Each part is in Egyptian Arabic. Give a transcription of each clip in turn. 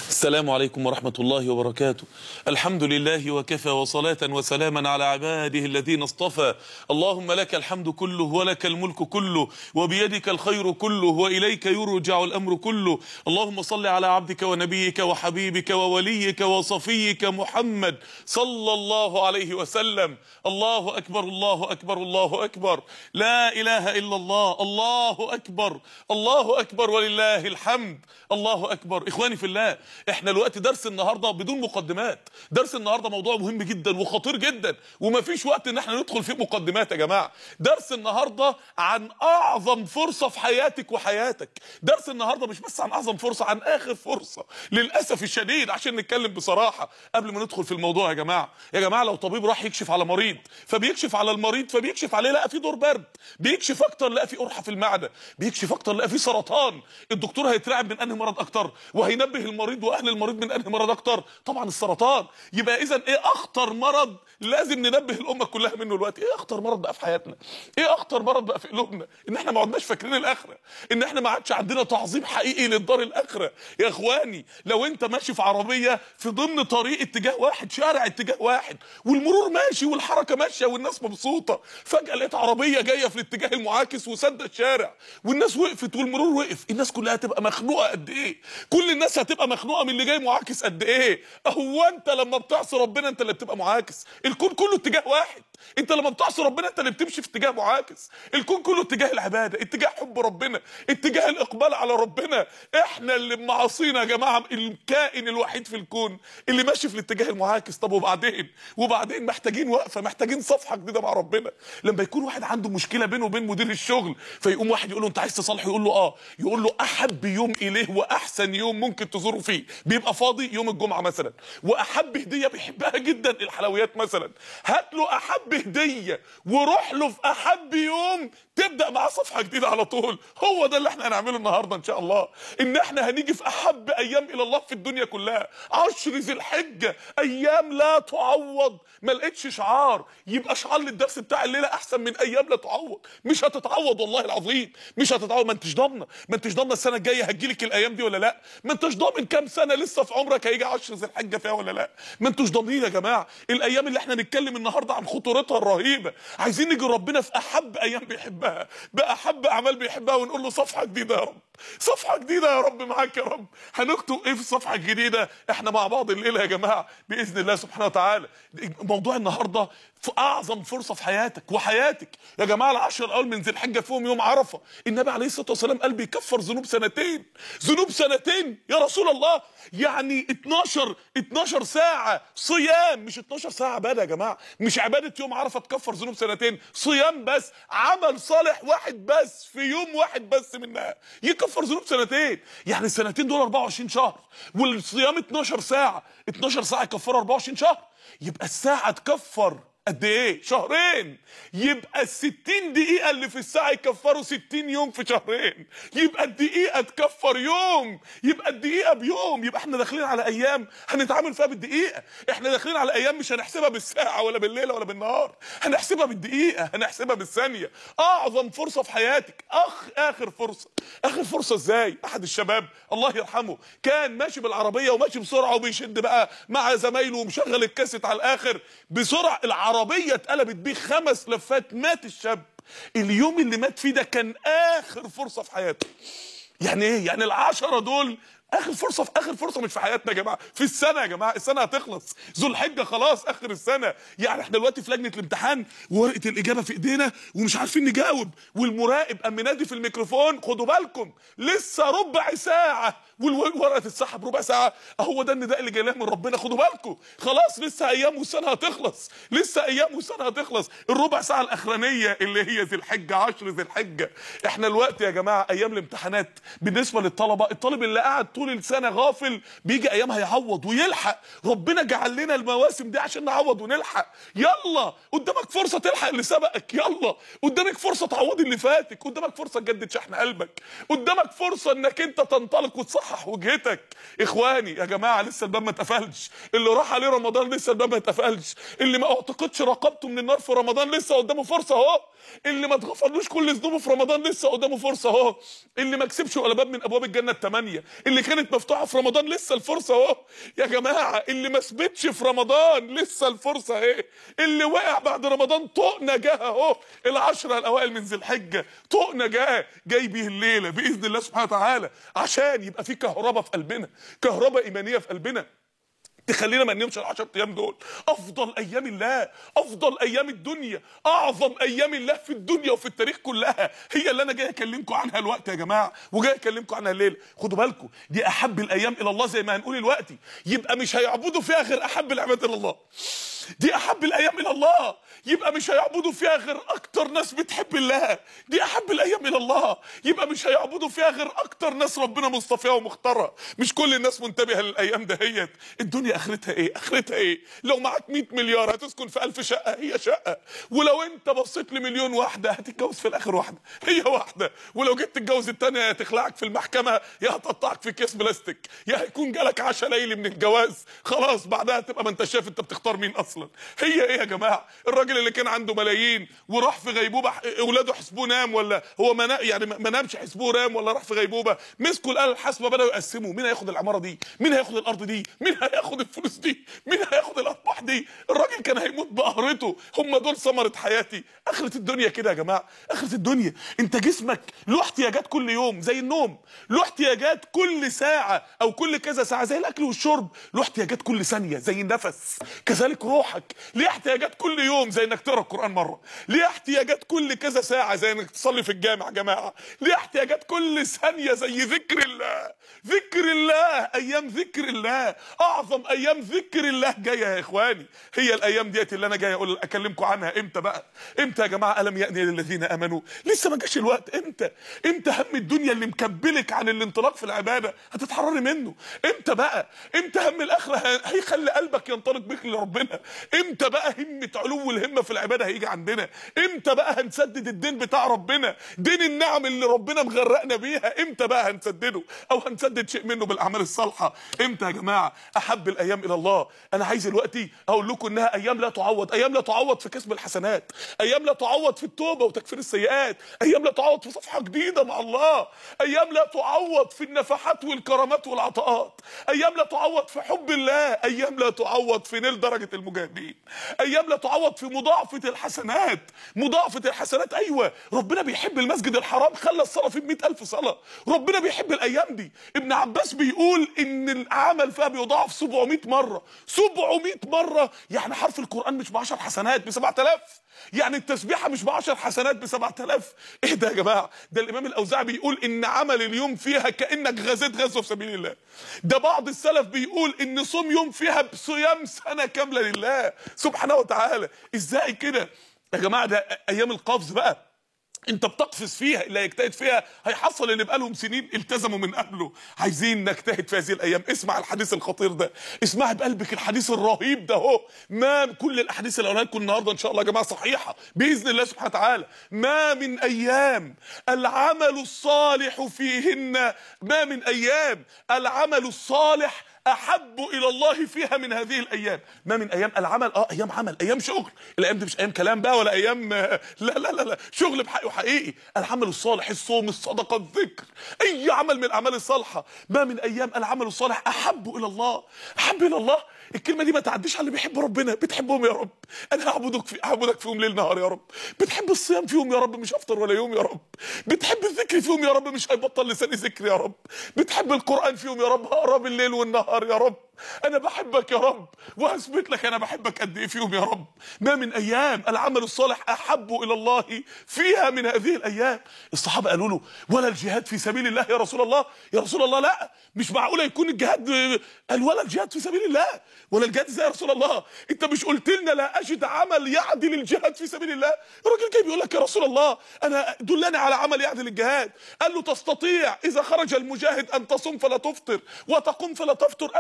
السلام عليكم ورحمة الله وبركاته الحمد لله وكفى وصلاة وسلاما على عباده الذين اصطفى اللهم لك الحمد كله ولك الملك كله وبيدك الخير كله وإليك يرجع الأمر كله اللهم صل على عبدك ونبيك وحبيبك ووليك وصفيك محمد صلى الله عليه وسلم الله أكبر الله أكبر الله أكبر لا إله إلا الله الله أكبر الله أكبر ولله الحمد الله أكبر إخواني في الله احنا الوقت درس النهارده بدون مقدمات درس النهارده موضوع مهم جدا وخطير جدا ومفيش وقت ان احنا ندخل فيه مقدمات يا جماعه درس النهارده عن اعظم فرصه في حياتك وحياتك درس النهارده مش بس عن اعظم فرصه عن اخر فرصه للاسف الشديد عشان نتكلم بصراحه قبل ما ندخل في الموضوع يا جماعه يا جماعه لو طبيب راح يكشف على مريض فبيكشف على المريض فبيكشف عليه لقى فيه دور برد بيكشف اكتر لقى فيه قرحه في المعده بيكشف اكتر لقى فيه سرطان الدكتور هيترعب من انهي مرض اكتر وهينبه المريض واهل المريض من انهي مرض اكتر طبعا السرطان يبقى اذا ايه اخطر مرض لازم ننبه الامه كلها منه دلوقتي ايه اخطر مرض بقى في حياتنا ايه اخطر مرض بقى في قلوبنا ان احنا ما عدناش فاكرين الاخره ان احنا ما عادش عندنا تعظيم حقيقي للدار الاخره يا اخواني لو انت ماشي في عربيه في ضمن طريق اتجاه واحد شارع اتجاه واحد والمرور ماشي والحركه ماشيه والناس مبسوطه فجاه لقيت عربيه جايه في الاتجاه المعاكس وسد الشارع والناس وقفت والمرور وقف الناس كلها هتبقى مخنوقه قد ايه كل الناس هتبقى مخنوقه من اللي جاي معاكس قد ايه هو انت لما بتعصي ربنا انت اللي بتبقى معاكس الكون كله اتجاه واحد انت لما بتعصي ربنا انت اللي بتمشي في اتجاه معاكس الكون كله اتجاه العباده اتجاه حب ربنا اتجاه الاقبال على ربنا احنا اللي معاصينا يا جماعه الكائن الوحيد في الكون اللي ماشي في الاتجاه المعاكس طب وبعدين وبعدين محتاجين وقفه محتاجين صفحه جديده مع ربنا لما يكون واحد عنده مشكله بينه وبين مدير الشغل فيقوم واحد يقول له انت عايز تصالحه يقول له اه يقول له احب يوم اليه واحسن يوم ممكن تزوره فيه بيبقى فاضي يوم الجمعه مثلا واحب هديه بيحبها جدا الحلويات مثلا هات له احب هديه وروح له في احب يوم تبدا معاه صفحه جديده على طول هو ده اللي احنا هنعمله النهارده ان شاء الله ان احنا هنيجي في احب ايام الى الله في الدنيا كلها عشر ذي الحجه ايام لا تعوض ما لقيتش شعار يبقى شعار للدرس بتاع الليله احسن من ايام لا تعوض مش هتتعوض والله العظيم مش هتتعوض ما انتش ضامنه ما انتش ضامنه السنه الجايه هتجيلك الايام دي ولا لا ما انتش ضامن كام سنه لسه في عمرك هيجي عشر ذي الحجه فيها ولا لا ما انتوش ضامنين يا جماعه الايام اللي احنا نتكلم النهارده عن خطورتها الرهيبه عايزين نيجي ربنا في احب ايام بيحبها باحب اعمال بيحبها ونقول له صفحه جديده يا رب صفحه جديده يا رب معاك يا رب هنكتب ايه في الصفحه الجديده احنا مع بعض الليله يا جماعه باذن الله سبحانه وتعالى موضوع النهارده في اعظم فرصه في حياتك وحياتك يا جماعه العشر الاول من ذي الحجه فيهم يوم عرفه النبي عليه الصلاه والسلام قال بيكفر ذنوب سنتين ذنوب سنتين يا رسول الله يعني 12 12 ساعه صيام مش 12 ساعه عباده يا جماعه مش عباده يوم عرفه تكفر ذنوب سنتين صيام بس عمل صالح واحد بس في يوم واحد بس منها يكفر ذنوب سنتين يعني السنتين دول 24 شهر والصيام 12 ساعه 12 ساعه يكفروا 24 شهر يبقى الساعه تكفر قد ايه شهرين يبقى الستين دقيقة اللي في الساعة يكفروا ستين يوم في شهرين يبقى الدقيقة تكفر يوم يبقى الدقيقة بيوم يبقى احنا داخلين على ايام هنتعامل فيها بالدقيقة احنا داخلين على ايام مش هنحسبها بالساعة ولا بالليلة ولا بالنهار هنحسبها بالدقيقة هنحسبها بالثانية اعظم فرصة في حياتك اخ اخر فرصة اخر فرصة ازاي احد الشباب الله يرحمه كان ماشي بالعربية وماشي بسرعة وبيشد بقى مع زمايله ومشغل الكاسيت على الاخر بسرعة العربية العربيه اتقلبت بيه خمس لفات مات الشاب اليوم اللي مات فيه ده كان اخر فرصه في حياته يعني ايه يعني العشرة دول اخر فرصه في اخر فرصه مش في حياتنا يا جماعه في السنه يا جماعه السنه هتخلص ذو الحجه خلاص اخر السنه يعني احنا دلوقتي في لجنه الامتحان وورقه الاجابه في ايدينا ومش عارفين نجاوب والمراقب قام منادي في الميكروفون خدوا بالكم لسه ربع ساعه والورقه تتسحب ربع ساعه اهو ده النداء اللي جاي من ربنا خدوا بالكم خلاص لسه ايام والسنه هتخلص لسه ايام والسنه هتخلص الربع ساعه الاخرانيه اللي هي ذي الحجه 10 ذي الحجه احنا الوقت يا جماعه ايام الامتحانات بالنسبه للطلبه الطالب اللي قاعد طول السنه غافل بيجي ايامها يعوض ويلحق ربنا جعل لنا المواسم دي عشان نعوض ونلحق يلا قدامك فرصه تلحق اللي سبقك يلا قدامك فرصه تعوض اللي فاتك قدامك فرصه تجدد شحن قلبك قدامك فرصه انك انت تنطلق وتصحح وجهتك اخواني يا جماعه لسه الباب ما اتقفلش اللي راح عليه رمضان لسه الباب ما اتقفلش اللي ما اعتقدش رقبته من النار في رمضان لسه قدامه فرصه اهو اللي ما اتغفرلوش كل ذنوبه في رمضان لسه قدامه فرصه اهو اللي ما كسبش ولا باب من ابواب الجنه الثمانيه اللي كان كانت مفتوحه في رمضان لسه الفرصه اهو يا جماعه اللي ما ثبتش في رمضان لسه الفرصه اهي اللي وقع بعد رمضان طوق نجاه اهو العشره الاوائل من ذي الحجه طوق نجاه جاي بيه الليله باذن الله سبحانه وتعالى عشان يبقى في كهرباء في قلبنا كهرباء ايمانيه في قلبنا تخلينا ما ننامش العشر ايام دول افضل ايام الله افضل ايام الدنيا اعظم ايام الله في الدنيا وفي التاريخ كلها هي اللي انا جاي اكلمكم عنها الوقت يا جماعه وجاي اكلمكم عنها الليله خدوا بالكم دي احب الايام الى الله زي ما هنقول الوقت يبقى مش هيعبدوا فيها غير احب العباد الى الله دي احب الايام الى الله يبقى مش هيعبدوا فيها غير اكتر ناس بتحب الله دي احب الايام الى الله يبقى مش هيعبدوا فيها غير اكتر ناس ربنا مصطفيها ومختارها مش كل الناس منتبهه للايام دهيت الدنيا اخرتها ايه اخرتها ايه لو معاك 100 مليار هتسكن في 1000 شقه هي شقه ولو انت بصيت لمليون واحده هتتجوز في الاخر واحده هي واحده ولو جيت تتجوز الثانيه يا تخلعك في المحكمه يا هتقطعك في كيس بلاستيك يا هيكون جالك عشاء ليلي من الجواز خلاص بعدها تبقى ما انت شايف انت بتختار مين اصلا هي ايه يا جماعه الراجل اللي كان عنده ملايين وراح في غيبوبه اولاده حسبوه نام ولا هو ما نا- يعني ما نامش حسبوه رام ولا راح في غيبوبه مسكوا الاله الحاسبه بداوا يقسموا مين هياخد العماره دي مين هياخد الارض دي مين هياخد الفلوس دي مين هياخد الارباح دي الراجل كان هيموت بقهرته هم دول ثمره حياتي اخره الدنيا كده يا جماعه اخره الدنيا انت جسمك له احتياجات كل يوم زي النوم له احتياجات كل ساعه او كل كذا ساعه زي الاكل والشرب له احتياجات كل ثانيه زي النفس كذلك روحك ليه احتياجات كل يوم زي انك تقرا القران مره ليه احتياجات كل كذا ساعه زي انك تصلي في الجامع يا جماعه ليه احتياجات كل ثانيه زي ذكر الله ذكر الله ايام ذكر الله اعظم ايام ذكر الله جايه يا اخواني هي الايام ديت اللي انا جاي اقول اكلمكم عنها امتى بقى امتى يا جماعه الم يأني للذين امنوا لسه ما جاش الوقت امتى امتى هم الدنيا اللي مكبلك عن الانطلاق في العباده هتتحرري منه امتى بقى امتى هم الاخره ه- هيخلي قلبك ينطلق بك لربنا امتى بقى همه علو الهمه في العباده هيجي عندنا امتى بقى هنسدد الدين بتاع ربنا دين النعم اللي ربنا مغرقنا بيها امتى بقى هنسدده او هنسدد شيء منه بالاعمال الصالحه امتى يا جماعه احب الايام الى الله انا عايز دلوقتي اقول لكم انها ايام لا تعوض ايام لا تعوض في كسب الحسنات ايام لا تعوض في التوبه وتكفير السيئات ايام لا تعوض في صفحه جديده مع الله ايام لا تعوض في النفحات والكرامات والعطاءات ايام لا تعوض في حب الله ايام لا تعوض في نيل درجه المجاهدين ايام لا تعوض في مضاعفه الحسنات مضاعفه الحسنات ايوه ربنا بيحب المسجد الحرام خلى الصلاه فيه ب ألف صلاه ربنا بيحب الايام دي ابن عباس بيقول ان العمل فيها بيضاعف 700 مره 700 مره يعني حرف القران مش ب 10 حسنات ب 7000 يعني التسبيحه مش ب 10 حسنات ب 7000 ايه ده يا جماعه ده الامام الاوزاعي بيقول ان عمل اليوم فيها كانك غزيت غزوه في سبيل الله ده بعض السلف بيقول ان صوم يوم فيها بصيام سنه كامله لله سبحانه وتعالى ازاي كده يا جماعه ده ايام القفز بقى انت بتقفز فيها اللي هيجتهد فيها هيحصل اللي بقالهم سنين التزموا من قبله عايزين نجتهد في هذه الايام اسمع الحديث الخطير ده اسمع بقلبك الحديث الرهيب ده اهو ما كل الاحاديث اللي قولها لكم النهارده ان شاء الله يا جماعه صحيحه باذن الله سبحانه وتعالى ما من ايام العمل الصالح فيهن ما من ايام العمل الصالح احب الى الله فيها من هذه الايام ما من ايام العمل اه ايام عمل ايام شغل الايام دي مش ايام كلام بقى ولا ايام لا لا لا لا شغل بحقه حقيقي العمل الصالح الصوم الصدقه الذكر اي عمل من الاعمال الصالحه ما من ايام العمل الصالح احب الى الله احب الى الله الكلمه دي ما تعديش على اللي بيحب ربنا بتحبهم يا رب انا هعبدك في اعبدك فيهم ليل نهار يا رب بتحب الصيام فيهم يا رب مش افطر ولا يوم يا رب بتحب الذكر فيهم يا رب مش هيبطل لساني ذكر يا رب بتحب القران فيهم يا رب هقرا بالليل والنهار يا رب انا بحبك يا رب وهثبت لك انا بحبك قد ايه فيهم يا رب ما من ايام العمل الصالح احب الى الله فيها من هذه الايام الصحابه قالوا له ولا الجهاد في سبيل الله يا رسول الله يا رسول الله لا مش معقوله يكون الجهاد قال ولا الجهاد في سبيل الله ولا الجهاد ازاي يا رسول الله انت مش قلت لنا لا اجد عمل يعدل الجهاد في سبيل الله الراجل جاي بيقول لك يا رسول الله انا دلني على عمل يعدل الجهاد قال له تستطيع اذا خرج المجاهد ان تصوم فلا تفطر وتقوم فلا تفطر قال له ومن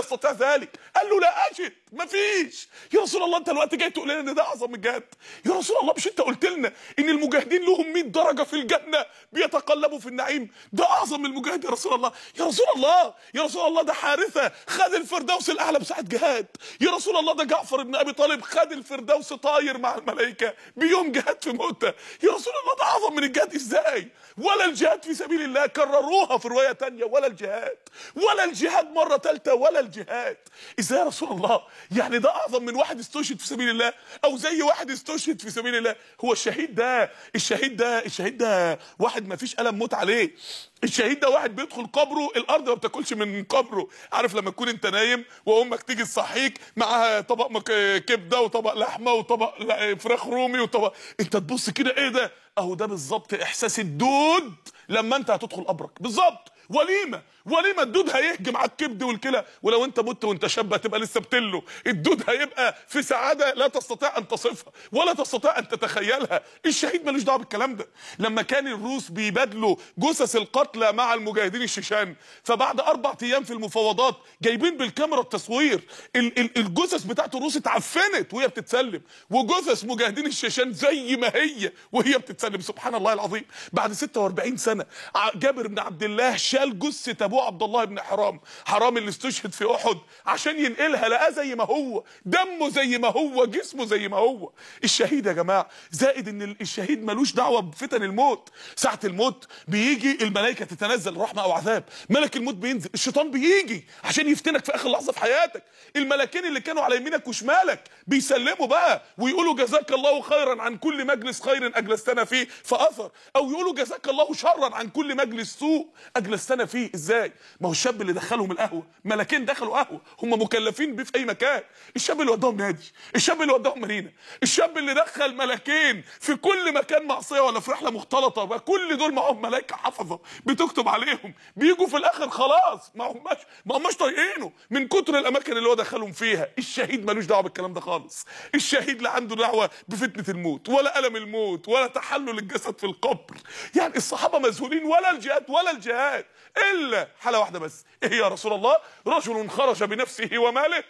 يستطيع ذلك قال له لا اجد مفيش يا رسول الله انت الوقت جاي تقول لنا ان ده اعظم من الجهاد يا رسول الله مش انت قلت لنا ان المجاهدين لهم 100 درجه في الجنه بيتقلبوا في النعيم ده اعظم من المجاهد يا رسول الله يا رسول الله يا رسول الله ده حارثه خد الفردوس الاعلى بساعه جهاد يا رسول الله ده جعفر بن ابي طالب خد الفردوس طاير مع الملائكه بيوم جهاد في موته يا رسول الله ده اعظم من الجهاد ازاي ولا الجهاد في سبيل الله كرروها في روايه تانية ولا الجهاد ولا الجهاد مره ثالثه ولا الجهاد ازاي يا رسول الله يعني ده اعظم من واحد استشهد في سبيل الله او زي واحد استشهد في سبيل الله هو الشهيد ده الشهيد ده الشهيد ده واحد ما فيش الم موت عليه الشهيد ده واحد بيدخل قبره الارض ما بتاكلش من قبره عارف لما تكون انت نايم وامك تيجي تصحيك معاها طبق مك- كبده وطبق لحمه وطبق لا- فراخ رومي وطبق انت تبص كده ايه ده اهو ده بالظبط احساس الدود لما انت هتدخل قبرك بالظبط وليمه وليمه الدود هيهجم على الكبد والكلى ولو انت مت وانت شاب هتبقى لسه بتله الدود هيبقى في سعاده لا تستطيع ان تصفها ولا تستطيع ان تتخيلها الشهيد ملوش دعوه بالكلام ده لما كان الروس بيبادلوا جثث القتلى مع المجاهدين الشيشان فبعد اربع ايام في المفاوضات جايبين بالكاميرا التصوير ال- ال- الجثث بتاعت الروس اتعفنت وهي بتتسلم وجثث مجاهدين الشيشان زي ما هي وهي بتتسلم سبحان الله العظيم بعد 46 سنه ع- جابر بن عبد الله شال جثه ابوه عبد الله بن حرام حرام اللي استشهد في احد عشان ينقلها لقاه زي ما هو دمه زي ما هو جسمه زي ما هو الشهيد يا جماعه زائد ان ال- الشهيد ملوش دعوه بفتن الموت ساعه الموت بيجي الملائكه تتنزل رحمه او عذاب ملك الموت بينزل الشيطان بيجي عشان يفتنك في اخر لحظه في حياتك الملكين اللي كانوا على يمينك وشمالك بيسلموا بقى ويقولوا جزاك الله خيرا عن كل مجلس خير اجلستنا فيه فاثر او يقولوا جزاك الله شرا عن كل مجلس سوء اجلستنا فيه ازاي ما هو الشاب اللي دخلهم القهوه ملكين دخلوا قهوه هم مكلفين بيه في اي مكان الشاب اللي وداهم نادي الشاب اللي وداهم مارينا الشاب اللي دخل ملكين في كل مكان معصيه ولا في رحله مختلطه بقى كل دول معاهم ملائكه حفظه بتكتب عليهم بيجوا في الاخر خلاص ما هماش ما هماش طايقينه من كتر الاماكن اللي هو دخلهم فيها الشهيد ملوش دعوه بالكلام ده خالص الشهيد لا عنده دعوه بفتنه الموت ولا الم الموت ولا تحلل الجسد في القبر يعني الصحابه مذهولين ولا الجهاد ولا الجهاد الا حاله واحده بس ايه يا رسول الله رجل خرج بنفسه وماله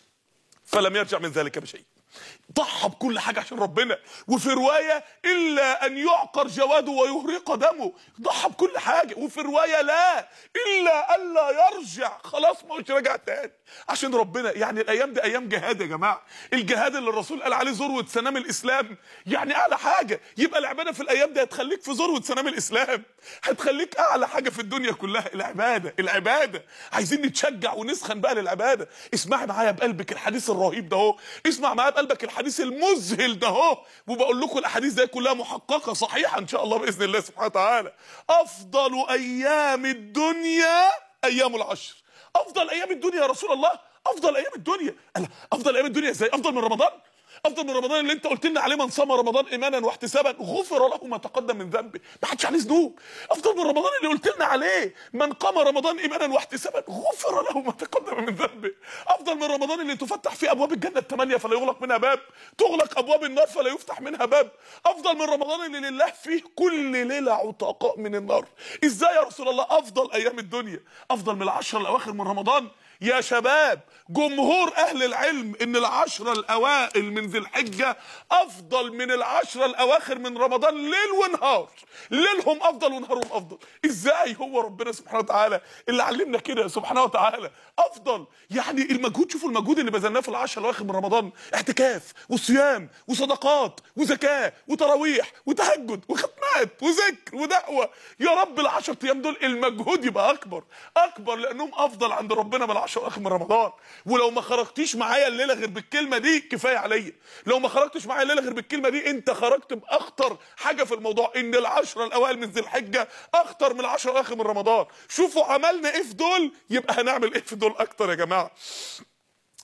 فلم يرجع من ذلك بشيء ضحى بكل حاجه عشان ربنا وفي روايه الا ان يعقر جواده ويهرق دمه ضحى بكل حاجه وفي روايه لا الا الا يرجع خلاص ما هوش راجع تاني عشان ربنا يعني الايام دي ايام جهاد يا جماعه الجهاد اللي الرسول قال عليه ذروه سنام الاسلام يعني اعلى حاجه يبقى العباده في الايام دي هتخليك في ذروه سنام الاسلام هتخليك اعلى حاجه في الدنيا كلها العباده العباده عايزين نتشجع ونسخن بقى للعباده اسمعي معايا بقلبك الحديث الرهيب ده اهو اسمع معايا بقلبك الحديث المذهل ده اهو وبقول لكم الاحاديث دي كلها محققه صحيحه ان شاء الله باذن الله سبحانه وتعالى افضل ايام الدنيا ايام العشر افضل ايام الدنيا يا رسول الله افضل ايام الدنيا ألا افضل ايام الدنيا ازاي افضل من رمضان افضل من رمضان اللي انت قلت لنا عليه من صام رمضان ايمانا واحتسابا غفر له ما تقدم من ذنبه ما حدش عليه ذنوب افضل من رمضان اللي قلت لنا عليه من قام رمضان ايمانا واحتسابا غفر له ما تقدم من ذنبه افضل من رمضان اللي تفتح فيه ابواب الجنه الثمانيه فلا يغلق منها باب تغلق ابواب النار فلا يفتح منها باب افضل من رمضان اللي لله فيه كل ليله عتقاء من النار ازاي يا رسول الله افضل ايام الدنيا افضل من العشر الاواخر من رمضان يا شباب جمهور اهل العلم ان العشرة الاوائل من ذي الحجة افضل من العشرة الاواخر من رمضان ليل ونهار ليلهم افضل ونهارهم افضل ازاي هو ربنا سبحانه وتعالى اللي علمنا كده سبحانه وتعالى افضل يعني المجهود شوفوا المجهود اللي بذلناه في العشرة الاواخر من رمضان اعتكاف وصيام وصدقات وزكاة وتراويح وتهجد وختمات وذكر ودعوة يا رب العشر ايام دول المجهود يبقى اكبر اكبر لانهم افضل عند ربنا من العشر الاواخر من رمضان ولو ما خرجتيش معايا الليله غير بالكلمه دي كفايه عليا لو ما خرجتش معايا الليله غير بالكلمه دي انت خرجت باخطر حاجه في الموضوع ان العشره الاوائل من ذي الحجه اخطر من العشر الاواخر من رمضان شوفوا عملنا ايه في دول يبقى هنعمل ايه في دول اكتر يا جماعه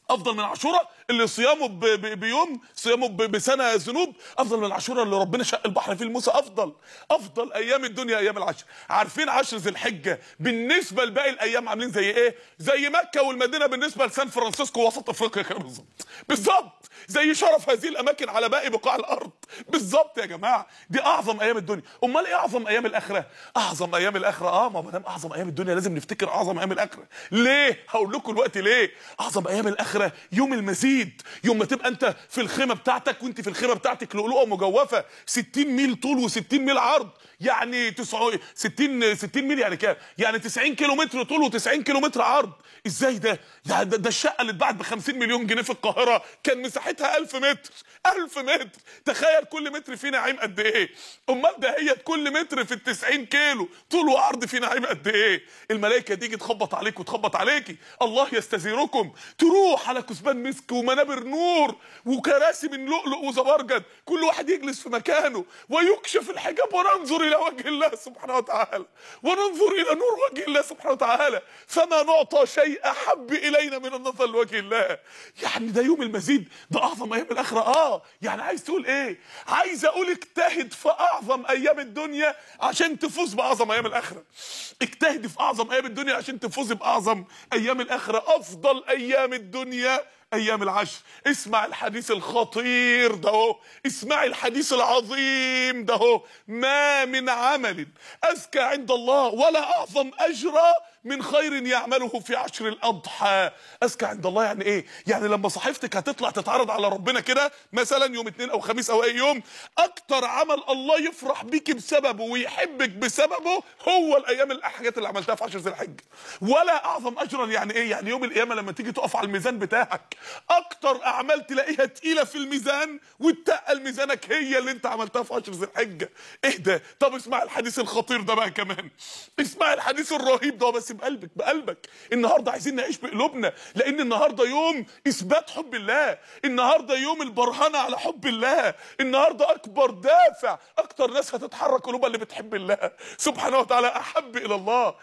افضل من عاشوراء اللي صيامه ب... ب... بيوم صيامه ب... بسنه ذنوب افضل من عاشوراء اللي ربنا شق البحر فيه الموسى افضل افضل ايام الدنيا ايام العشر عارفين عشر ذي الحجه بالنسبه لباقي الايام عاملين زي ايه زي مكه والمدينه بالنسبه لسان فرانسيسكو وسط افريقيا كده بالظبط بالظبط زي شرف هذه الاماكن على باقي بقاع الارض بالظبط يا جماعه دي اعظم ايام الدنيا امال ايه اعظم ايام الاخره اعظم ايام الاخره اه ما دام اعظم ايام الدنيا لازم نفتكر اعظم ايام الاخره ليه هقول لكم الوقت ليه اعظم ايام الاخره يوم المزيد يوم ما تبقى انت في الخيمه بتاعتك وانت في الخيمه بتاعتك لؤلؤه مجوفه 60 ميل طول و60 ميل عرض يعني 9 60 60 ميل يعني كام يعني 90 كيلو متر طول و90 كيلو متر عرض ازاي ده ده, ده, ده الشقه اللي اتباعت ب 50 مليون جنيه في القاهره كان مساحتها 1000 متر 1000 متر تخيل كل متر فيه نعيم قد ايه امال ده هي كل متر في ال 90 كيلو طول وعرض فيه نعيم قد ايه الملائكه تيجي تخبط عليك وتخبط عليكي الله يستزيركم تروح على كثبان مسك ومنابر نور وكراسي من لؤلؤ وزبرجد كل واحد يجلس في مكانه ويكشف الحجاب وننظر الى وجه الله سبحانه وتعالى وننظر الى نور وجه الله سبحانه وتعالى فما نعطى شيء احب الينا من النظر لوجه الله يعني ده يوم المزيد ده اعظم ايام الاخره اه يعني عايز تقول ايه عايز اقول اجتهد في اعظم ايام الدنيا عشان تفوز باعظم ايام الاخره اجتهد في اعظم ايام الدنيا عشان تفوز باعظم ايام الاخره افضل ايام الدنيا ايام العشر اسمع الحديث الخطير ده اهو اسمع الحديث العظيم ده اهو ما من عمل اذكى عند الله ولا اعظم اجرا من خير يعمله في عشر الاضحى اذكى عند الله يعني ايه يعني لما صحيفتك هتطلع تتعرض على ربنا كده مثلا يوم اثنين او خميس او اي يوم اكتر عمل الله يفرح بيك بسببه ويحبك بسببه هو الايام الحاجات اللي عملتها في عشر ذي الحجه ولا اعظم اجرا يعني ايه يعني يوم القيامه لما تيجي تقف على الميزان بتاعك اكتر اعمال تلاقيها تقيله في الميزان وتقل ميزانك هي اللي انت عملتها في عشر ذي الحجه اهدى طب اسمع الحديث الخطير ده بقى كمان اسمع الحديث الرهيب ده بس بقلبك بقلبك النهارده عايزين نعيش بقلوبنا لان النهارده يوم اثبات حب الله النهارده يوم البرهنه على حب الله النهارده اكبر دافع اكتر ناس هتتحرك قلوبها اللي بتحب الله سبحانه وتعالى احب الى الله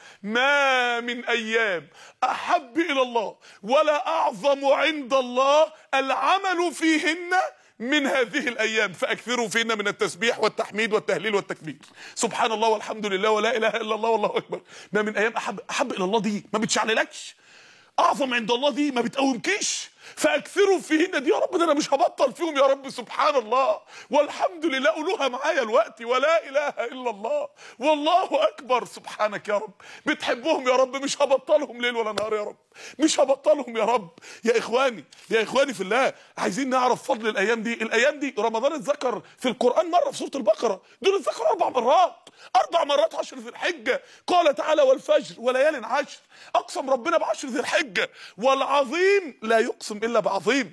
ما من ايام احب الى الله ولا اعظم عند الله العمل فيهن من هذه الايام فاكثروا فينا من التسبيح والتحميد والتهليل والتكبير سبحان الله والحمد لله ولا اله الا الله والله اكبر ما من ايام احب احب الى الله دي ما بتشعللكش اعظم عند الله دي ما بتقومكيش فاكثروا فيهن دي يا رب ده انا مش هبطل فيهم يا رب سبحان الله والحمد لله قولوها معايا الوقت ولا اله الا الله والله اكبر سبحانك يا رب بتحبهم يا رب مش هبطلهم ليل ولا نهار يا رب مش هبطلهم يا رب يا اخواني يا اخواني في الله عايزين نعرف فضل الايام دي الايام دي رمضان اتذكر في القران مره في سوره البقره دول اتذكروا اربع مرات اربع مرات عشر ذي الحجه قال تعالى والفجر وليال عشر اقسم ربنا بعشر ذي الحجه والعظيم لا يقسم الا بعظيم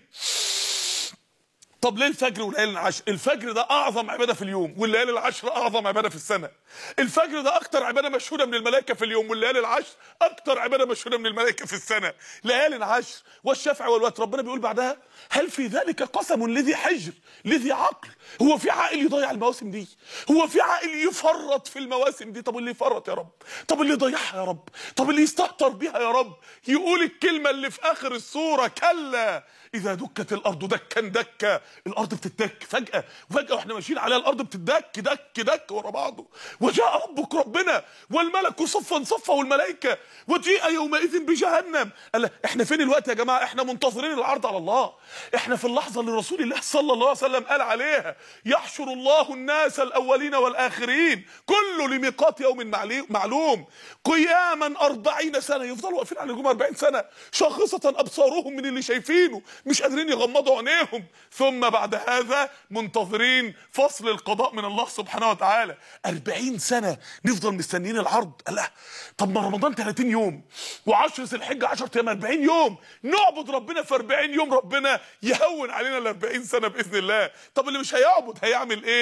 طب ليه الفجر والليالي العشر الفجر ده اعظم عباده في اليوم والليالي العشر اعظم عباده في السنه الفجر ده اكتر عباده مشهوده من الملائكه في اليوم والليالي العشر اكتر عباده مشهوده من الملائكه في السنه ليالي العشر والشفع والوتر ربنا بيقول بعدها هل في ذلك قسم لذي حجر لذي عقل هو في عاقل يضيع المواسم دي هو في عاقل يفرط في المواسم دي طب اللي يفرط يا رب طب اللي يضيعها يا رب طب اللي يستهتر بيها يا رب يقول الكلمه اللي في اخر السوره كلا اذا دكت الارض دكا دكا الارض بتدك فجاه وفجاه واحنا ماشيين عليها الارض بتدك دك دك ورا بعضه وجاء ربك ربنا والملك صفا صفا والملائكه وجيء يومئذ بجهنم قال احنا فين الوقت يا جماعه احنا منتظرين العرض على الله احنا في اللحظه اللي رسول الله صلى الله عليه وسلم قال عليها يحشر الله الناس الاولين والاخرين كله لميقات يوم معلوم قياما أربعين سنه يفضلوا واقفين على الجمعه 40 سنه شاخصه ابصارهم من اللي شايفينه مش قادرين يغمضوا عينيهم ثم بعد هذا منتظرين فصل القضاء من الله سبحانه وتعالى 40 سنة نفضل مستنيين العرض لا طب ما رمضان 30 يوم و10 ذي الحجة 10 ايام 40 يوم نعبد ربنا في 40 يوم ربنا يهون علينا ال 40 سنة بإذن الله طب اللي مش هيعبد هيعمل ايه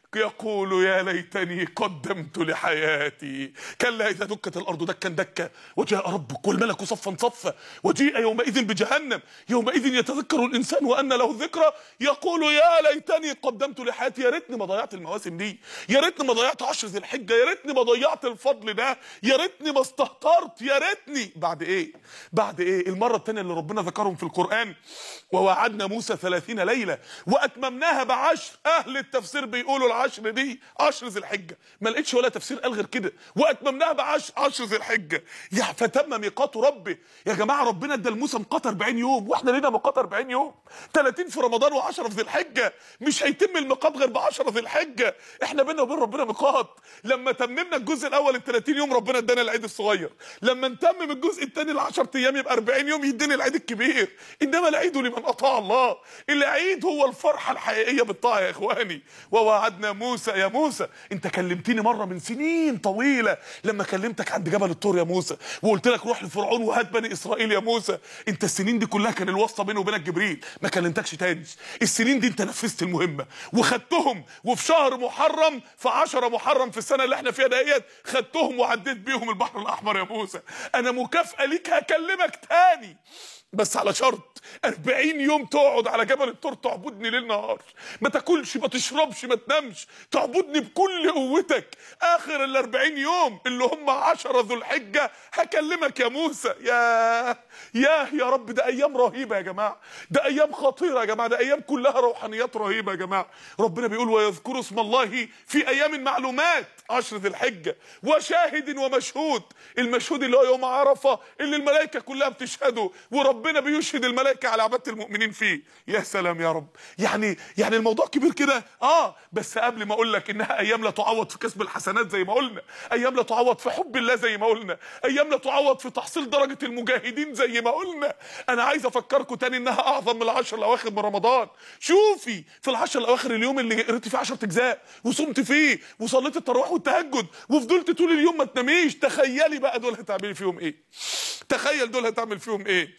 يقول يا ليتني قدمت لحياتي كلا إذا دكت الأرض دكا دكا وجاء ربك والملك صفا صفا وجيء يومئذ بجهنم يومئذ يتذكر الإنسان وأن له الذكرى يقول يا ليتني قدمت لحياتي يا ريتني ما ضيعت المواسم دي يا ريتني ما ضيعت عشر ذي الحجة يا ريتني ما ضيعت الفضل ده يا ريتني ما استهترت يا ريتني بعد إيه بعد إيه المرة الثانية اللي ربنا ذكرهم في القرآن ووعدنا موسى ثلاثين ليلة وأتممناها بعشر أهل التفسير بيقولوا العشر دي عشر ذي الحجة ما لقيتش ولا تفسير قال غير كده وأتممناها بعشر عشر ذي الحجة يا فتم ميقات ربي يا جماعة ربنا ادى لموسى ميقات 40 يوم واحنا لينا ميقات 40 يوم 30 في رمضان و10 في ذي الحجة مش هيتم الميقات غير ب 10 ذي الحجة احنا بينا وبين ربنا ميقات لما تممنا الجزء الاول ال 30 يوم ربنا ادانا العيد الصغير لما نتمم الجزء الثاني ال 10 ايام يبقى 40 يوم يدينا العيد الكبير انما العيد لمن اطاع الله العيد هو الفرحة الحقيقية بالطاعة يا اخواني ووعدنا موسى يا موسى انت كلمتني مرة من سنين طويلة لما كلمتك عند جبل الطور يا موسى وقلت لك روح لفرعون وهات بني اسرائيل يا موسى انت السنين دي كلها كان الواسطة بيني وبينك جبريل ما كلمتكش تاني السنين دي انت نفذت المهمة وخدتهم وفي شهر محرم في 10 محرم في السنة اللي احنا فيها ديت خدتهم وعديت بيهم البحر الاحمر يا موسى انا مكافأة ليك هكلمك تاني بس على شرط 40 يوم تقعد على جبل الطور تعبدني ليل نهار ما تاكلش ما تشربش ما تنامش تعبدني بكل قوتك اخر ال 40 يوم اللي هم 10 ذو الحجه هكلمك يا موسى يا يا يا رب ده ايام رهيبه يا جماعه ده ايام خطيره يا جماعه ده ايام كلها روحانيات رهيبه يا جماعه ربنا بيقول ويذكروا اسم الله في ايام معلومات 10 ذي الحجه وشاهد ومشهود المشهود اللي هو يوم عرفه اللي الملائكه كلها بتشهده وربنا بيشهد الملائكه على عباده المؤمنين فيه يا سلام يا رب يعني يعني الموضوع كبير كده اه بس قبل ما اقول لك انها ايام لا تعوض في كسب الحسنات زي ما قلنا ايام لا تعوض في حب الله زي ما قلنا ايام لا تعوض في تحصيل درجه المجاهدين زي ما قلنا انا عايز افكركم تاني انها اعظم من العشر الاواخر من رمضان شوفي في العشر الاواخر اليوم اللي قريت فيه 10 اجزاء وصمت فيه وصليت التراويح والتهجد وفضلت طول اليوم ما تناميش تخيلي بقى دول هتعملي فيهم ايه تخيل دول هتعمل فيهم ايه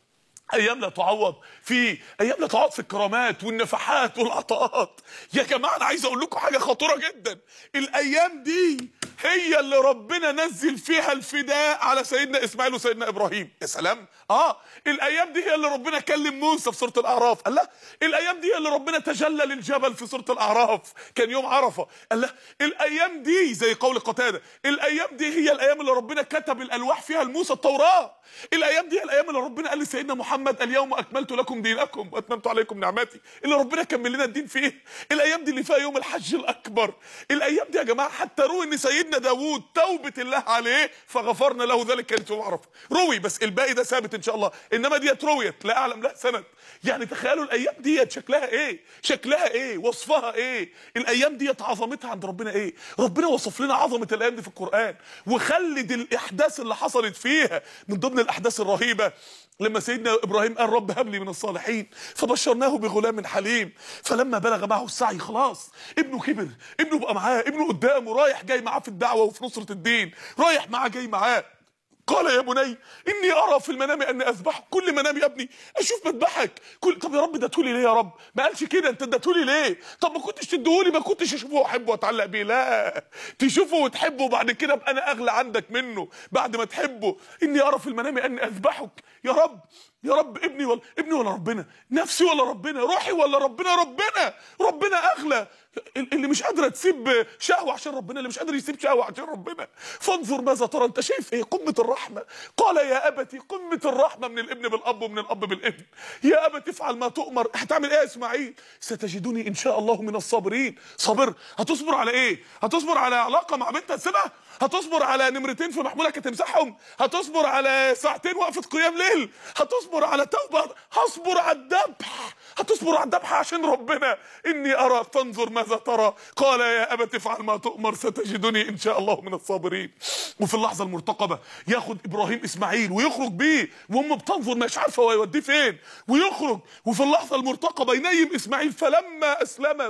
ايام لا تعوض في ايام لا تعوض في الكرامات والنفحات والعطاءات يا جماعه انا عايز اقول لكم حاجه خطيره جدا الايام دي هي اللي ربنا نزل فيها الفداء على سيدنا اسماعيل وسيدنا ابراهيم يا سلام اه الايام دي هي اللي ربنا كلم موسى في سوره الاعراف قال لا الايام دي هي اللي ربنا تجلى للجبل في سوره الاعراف كان يوم عرفه قال لا الايام دي زي قول قتاده الايام دي هي الايام اللي ربنا كتب الالواح فيها لموسى التوراه الايام دي هي الايام اللي ربنا قال لسيدنا محمد اليوم اكملت لكم دينكم واتممت عليكم نعمتي اللي ربنا كمل لنا الدين فيه الايام دي اللي فيها يوم الحج الاكبر الايام دي يا جماعه حتى روي ان سيدنا داوود توبه الله عليه فغفرنا له ذلك كانت يوم عرفه روي بس الباقي ده ثابت ان شاء الله انما ديت رويت لا اعلم لها سند يعني تخيلوا الايام ديت شكلها ايه شكلها ايه وصفها ايه الايام ديت عظمتها عند ربنا ايه ربنا وصف لنا عظمه الايام دي في القران وخلد الاحداث اللي حصلت فيها من ضمن الاحداث الرهيبه لما سيدنا ابراهيم قال رب هب لي من الصالحين فبشرناه بغلام حليم فلما بلغ معه السعي خلاص ابنه كبر ابنه بقى معاه ابنه قدامه رايح جاي معاه في الدعوه وفي نصره الدين رايح معاه جاي معاه قال يا بني اني ارى في المنام اني اذبحك كل منام يا ابني اشوف مذبحك كل طب يا رب ده تقولي ليه يا رب ما قالش كده انت ده تقولي ليه طب ما كنتش تديهولي ما كنتش اشوفه واحبه واتعلق بيه لا تشوفه وتحبه وبعد كده ابقى انا اغلى عندك منه بعد ما تحبه اني ارى في المنام اني اذبحك يا رب يا رب ابني ولا ابني ولا ربنا نفسي ولا ربنا روحي ولا ربنا ربنا ربنا اغلى اللي مش قادره تسيب شهوه عشان ربنا اللي مش قادر يسيب شهوه عشان ربنا فانظر ماذا ترى انت شايف ايه قمه الرحمه قال يا ابتي قمه الرحمه من الابن بالاب ومن الاب بالابن يا ابت افعل ما تؤمر هتعمل ايه يا اسماعيل ستجدني ان شاء الله من الصابرين صابر هتصبر على ايه هتصبر على علاقه مع بنت هتسيبها هتصبر على نمرتين في محمولك هتمسحهم هتصبر على ساعتين وقفه قيام ليل هتصبر على توبه هصبر على الذبح هتصبر على الذبح عشان ربنا اني ارى فانظر ماذا ترى قال يا ابت افعل ما تؤمر ستجدني ان شاء الله من الصابرين وفي اللحظه المرتقبه ياخد ابراهيم اسماعيل ويخرج بيه وامه بتنظر مش عارفه هو يوديه فين ويخرج وفي اللحظه المرتقبه ينيم اسماعيل فلما اسلم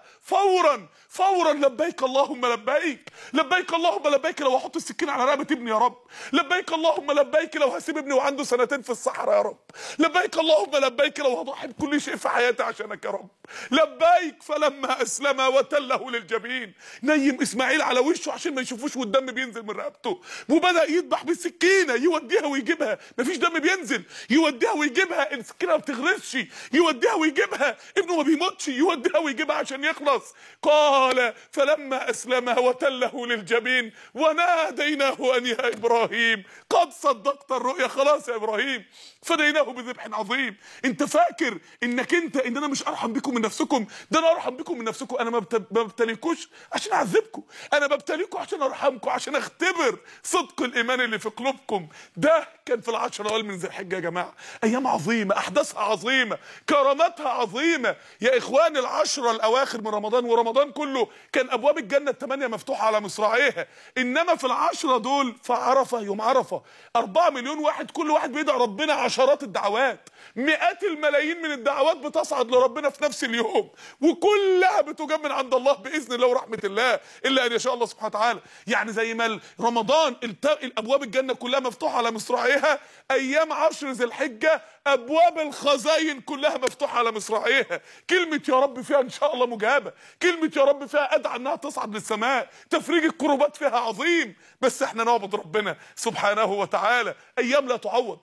فورا فورا لبيك اللهم لبيك لبيك اللهم لبيك لو احط السكين على رقبه ابني يا رب لبيك اللهم لبيك لو هسيب ابني وعنده سنتين في الصحراء يا رب لبيك اللهم لبيك لو هضحي بكل شيء في حياتي عشانك يا رب لبيك فلما اسلم وتله للجبين نيم اسماعيل على وشه عشان ما يشوفوش والدم بينزل من رقبته وبدا يذبح بالسكينه يوديها ويجيبها مفيش دم بينزل يوديها ويجيبها السكينه ما بتغرسش يوديها ويجيبها ابنه ما بيموتش يوديها ويجيبها عشان يخلص قال فلما اسلم وتله للجبين وناديناه ان يا ابراهيم قد صدقت الرؤيا خلاص يا ابراهيم فديناه بذبح عظيم انت فاكر انك انت ان انا مش ارحم بكم من نفسكم ده انا ارحم بكم من نفسكم انا ما بت- ما ببتليكوش عشان اعذبكم انا ببتليكم عشان ارحمكم عشان اختبر صدق الايمان اللي في قلوبكم ده كان في العشر الاوائل من ذي الحجه يا جماعه ايام عظيمه احداثها عظيمه كراماتها عظيمه يا اخوان العشره الاواخر من رمضان ورمضان كله كان ابواب الجنه الثمانيه مفتوحه على مصراعيها انما في العشره دول في عرفه يوم عرفه 4 مليون واحد كل واحد بيدعي ربنا عشرات الدعوات مئات الملايين من الدعوات بتصعد لربنا في نفس اليوم وكلها بتجاب من عند الله باذن الله ورحمه الله الا ان يشاء الله سبحانه وتعالى يعني زي ما رمضان الت- الابواب الجنه كلها مفتوحه على مصراعيها ايام عشر ذي الحجه ابواب الخزاين كلها مفتوحه على مصراعيها كلمه يا رب فيها ان شاء الله مجابه كلمه يا رب فيها ادعى انها تصعد للسماء تفريج الكروبات فيها عظيم بس احنا نعبد ربنا سبحانه وتعالى ايام لا تعوض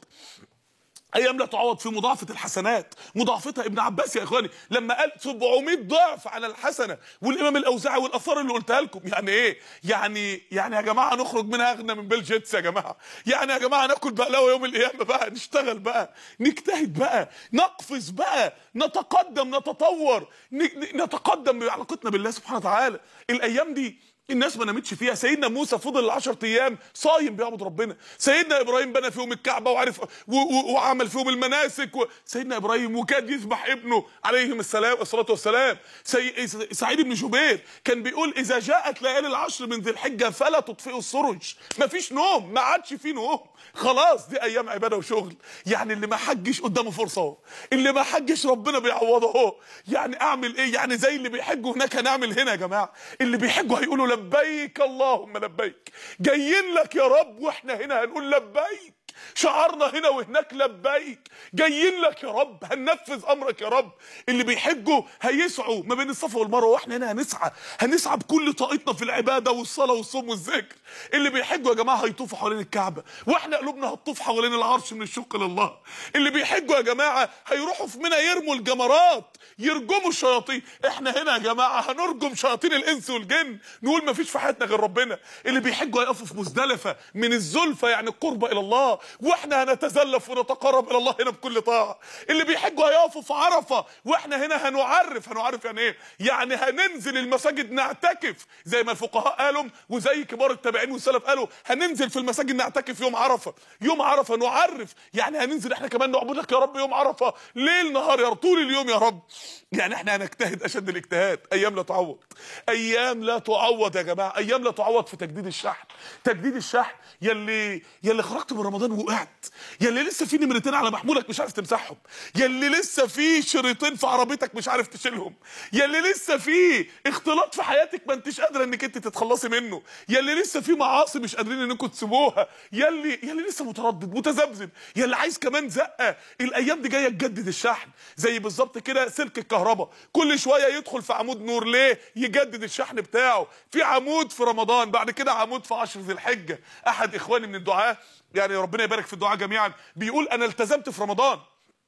ايام لا تعوض في مضاعفه الحسنات مضاعفتها ابن عباس يا اخواني لما قال 700 ضعف على الحسنه والامام الاوزاعي والاثار اللي قلتها لكم يعني ايه يعني يعني يا جماعه نخرج منها اغنى من بيل جيتس يا جماعه يعني يا جماعه ناكل بقلاوه يوم القيامه بقى نشتغل بقى نجتهد بقى نقفز بقى نتقدم نتطور ن- ن- نتقدم بعلاقتنا بالله سبحانه وتعالى الايام دي الناس ما نامتش فيها سيدنا موسى فضل العشر ايام صايم بيعبد ربنا سيدنا ابراهيم بنى فيهم الكعبه وعرف و و وعمل فيهم المناسك و سيدنا ابراهيم وكاد يذبح ابنه عليهم السلام الصلاه والسلام سي... سعيد بن جبير كان بيقول اذا جاءت ليالي العشر من ذي الحجه فلا تطفئوا السرج مفيش نوم ما عادش فيه نوم خلاص دي ايام عباده وشغل يعني اللي ما حجش قدامه فرصه اهو اللي ما حجش ربنا بيعوضه اهو يعني اعمل ايه يعني زي اللي بيحجوا هناك هنعمل هنا يا جماعه اللي بيحجوا هيقولوا لبيك اللهم لبيك جايين لك يا رب واحنا هنا هنقول لبيك شعارنا هنا وهناك لبيك جايين لك يا رب هننفذ امرك يا رب اللي بيحجوا هيسعوا ما بين الصفا والمروه واحنا هنا هنسعى هنسعى بكل طاقتنا في العباده والصلاه والصوم والذكر اللي بيحجوا يا جماعه هيطوفوا حوالين الكعبه واحنا قلوبنا هتطوف حوالين العرش من الشوق لله اللي بيحجوا يا جماعه هيروحوا في منى يرموا الجمرات يرجموا الشياطين احنا هنا يا جماعه هنرجم شياطين الانس والجن نقول ما فيش في حياتنا غير ربنا اللي بيحجوا هيقفوا في مزدلفه من الزلفه يعني القرب الى الله واحنا هنتزلف ونتقرب الى الله هنا بكل طاعه اللي بيحجوا هيقفوا في عرفه واحنا هنا هنعرف هنعرف يعني ايه يعني هننزل المساجد نعتكف زي ما الفقهاء قالوا وزي كبار التابعين والسلف قالوا هننزل في المساجد نعتكف يوم عرفه يوم عرفه نعرف يعني هننزل احنا كمان نعبدك يا رب يوم عرفه ليل نهار يا رب طول اليوم يا رب يعني احنا هنجتهد اشد الاجتهاد ايام لا تعوض ايام لا تعوض يا جماعه ايام لا تعوض في تجديد الشحن تجديد الشحن يلي يلي خرجت من رمضان وقعت يلي لسه في نمرتين على محمولك مش عارف تمسحهم يلي لسه في شريطين في عربيتك مش عارف تشيلهم يلي لسه في اختلاط في حياتك ما انتش قادره انك انت تتخلصي منه يلي لسه في معاصي مش قادرين انكم تسيبوها يلي يلي لسه متردد متذبذب يلي عايز كمان زقه الايام دي جايه تجدد الشحن زي بالظبط كده سلك الكهرباء كل شويه يدخل في عمود نور ليه يجدد الشحن بتاعه في عمود في رمضان بعد كده عمود في عشر ذي الحجه احد اخواني من الدعاه يعني ربنا يبارك في الدعاء جميعا بيقول انا التزمت في رمضان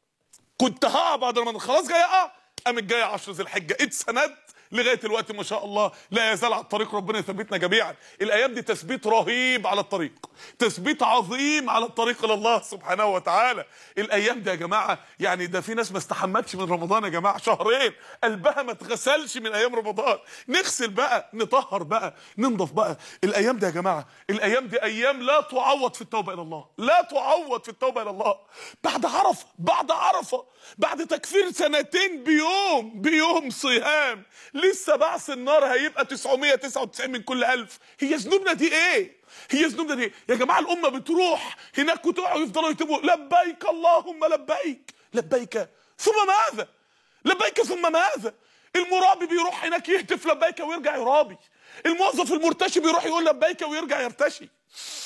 كنت هقع بعد رمضان خلاص جاي اقع قامت جايه 10 ذي الحجه اتسند لغايه الوقت ما شاء الله لا يزال على الطريق ربنا يثبتنا جميعا الايام دي تثبيت رهيب على الطريق تثبيت عظيم على الطريق الى الله سبحانه وتعالى الايام دي يا جماعه يعني ده في ناس ما استحمتش من رمضان يا جماعه شهرين قلبها ما اتغسلش من ايام رمضان نغسل بقى نطهر بقى ننضف بقى الايام دي يا جماعه الايام دي ايام لا تعوض في التوبه الى الله لا تعوض في التوبه الى الله بعد عرفه بعد عرفه بعد تكفير سنتين بيوم بيوم صيام لسه بعث النار هيبقى 999 من كل ألف هي ذنوبنا دي ايه هي ذنوبنا دي يا جماعه الامه بتروح هناك وتقعوا يفضلوا يكتبوا لبيك اللهم لبيك لبيك ثم ماذا لبيك ثم ماذا المرابي بيروح هناك يهتف لبيك ويرجع يرابي الموظف المرتشي بيروح يقول لبيك ويرجع يرتشي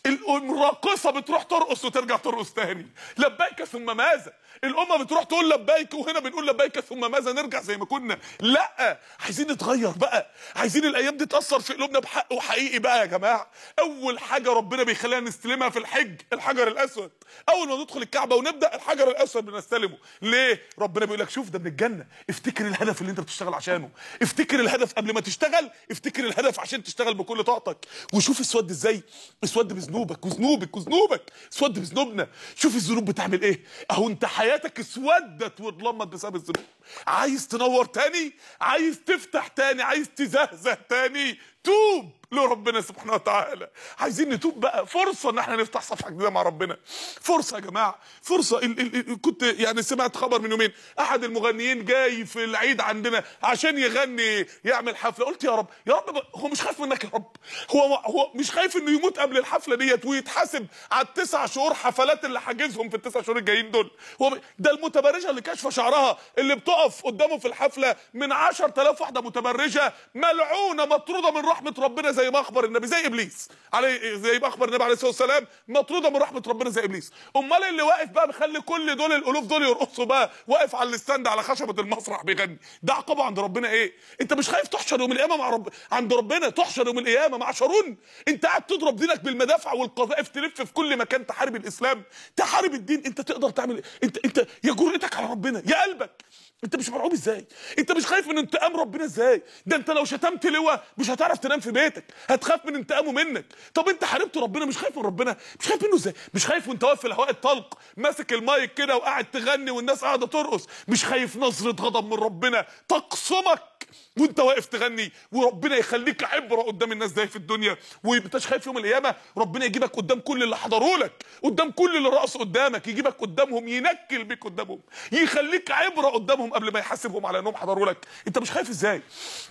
الراقصه بتروح ترقص وترجع ترقص تاني لبيك ثم ماذا الامه بتروح تقول لبيك وهنا بنقول لبيك ثم ماذا نرجع زي ما كنا لا عايزين نتغير بقى عايزين الايام دي تاثر في قلوبنا بحق وحقيقي بقى يا جماعه اول حاجه ربنا بيخلينا نستلمها في الحج الحجر الاسود اول ما ندخل الكعبه ونبدا الحجر الاسود بنستلمه ليه ربنا بيقول لك شوف ده من الجنه افتكر الهدف اللي انت بتشتغل عشانه افتكر الهدف قبل ما تشتغل افتكر الهدف عشان تشتغل بكل طاقتك وشوف اسود ازاي اسود بذنوبك وذنوبك وذنوبك اسود بذنوبنا شوف الذنوب بتعمل ايه اهو انت حياتك اسودت واتلمت بسبب الذنوب عايز تنور تاني عايز تفتح تاني عايز تزهزه تاني توب لربنا سبحانه وتعالى عايزين نتوب بقى فرصه ان احنا نفتح صفحه جديده مع ربنا فرصه يا جماعه فرصه ال ال ال كنت يعني سمعت خبر من يومين احد المغنيين جاي في العيد عندنا عشان يغني يعمل حفله قلت يا رب يا رب هو مش خايف منك يا رب هو هو مش خايف انه يموت قبل الحفله ديت ويتحاسب على التسع شهور حفلات اللي حاجزهم في التسع شهور الجايين دول هو ده المتبرجه اللي كاشفه شعرها اللي بتقف قدامه في الحفله من 10000 واحده متبرجه ملعونه مطروده من رحمه ربنا زي ما اخبر النبي زي ابليس عليه زي ما اخبر النبي عليه الصلاه والسلام مطروده من رحمه ربنا زي ابليس امال اللي واقف بقى مخلي كل دول الالوف دول يرقصوا بقى واقف على الستاند على خشبه المسرح بيغني ده عقابه عند ربنا ايه انت مش خايف تحشر يوم القيامه مع رب عند ربنا تحشر يوم القيامه مع شارون انت قاعد تضرب دينك بالمدافع والقذائف تلف في كل مكان تحارب الاسلام تحارب الدين انت تقدر تعمل إيه؟ انت انت يا جرأتك على ربنا يا قلبك انت مش مرعوب ازاي انت مش خايف من انتقام ربنا ازاي ده انت لو شتمت لواء مش هتعرف تنام في بيتك هتخاف من انتقامه منك طب انت حاربت ربنا مش خايف من ربنا مش خايف منه ازاي مش خايف وانت واقف في الهواء الطلق ماسك المايك كده وقاعد تغني والناس قاعده ترقص مش خايف نظره غضب من ربنا تقصمك وانت واقف تغني وربنا يخليك عبره قدام الناس دي في الدنيا وانتش خايف يوم القيامه ربنا يجيبك قدام كل اللي حضروا لك قدام كل اللي رقصوا قدامك يجيبك قدامهم ينكل بيك قدامهم يخليك عبره قدامهم قبل ما يحاسبهم على انهم حضروا لك انت مش خايف ازاي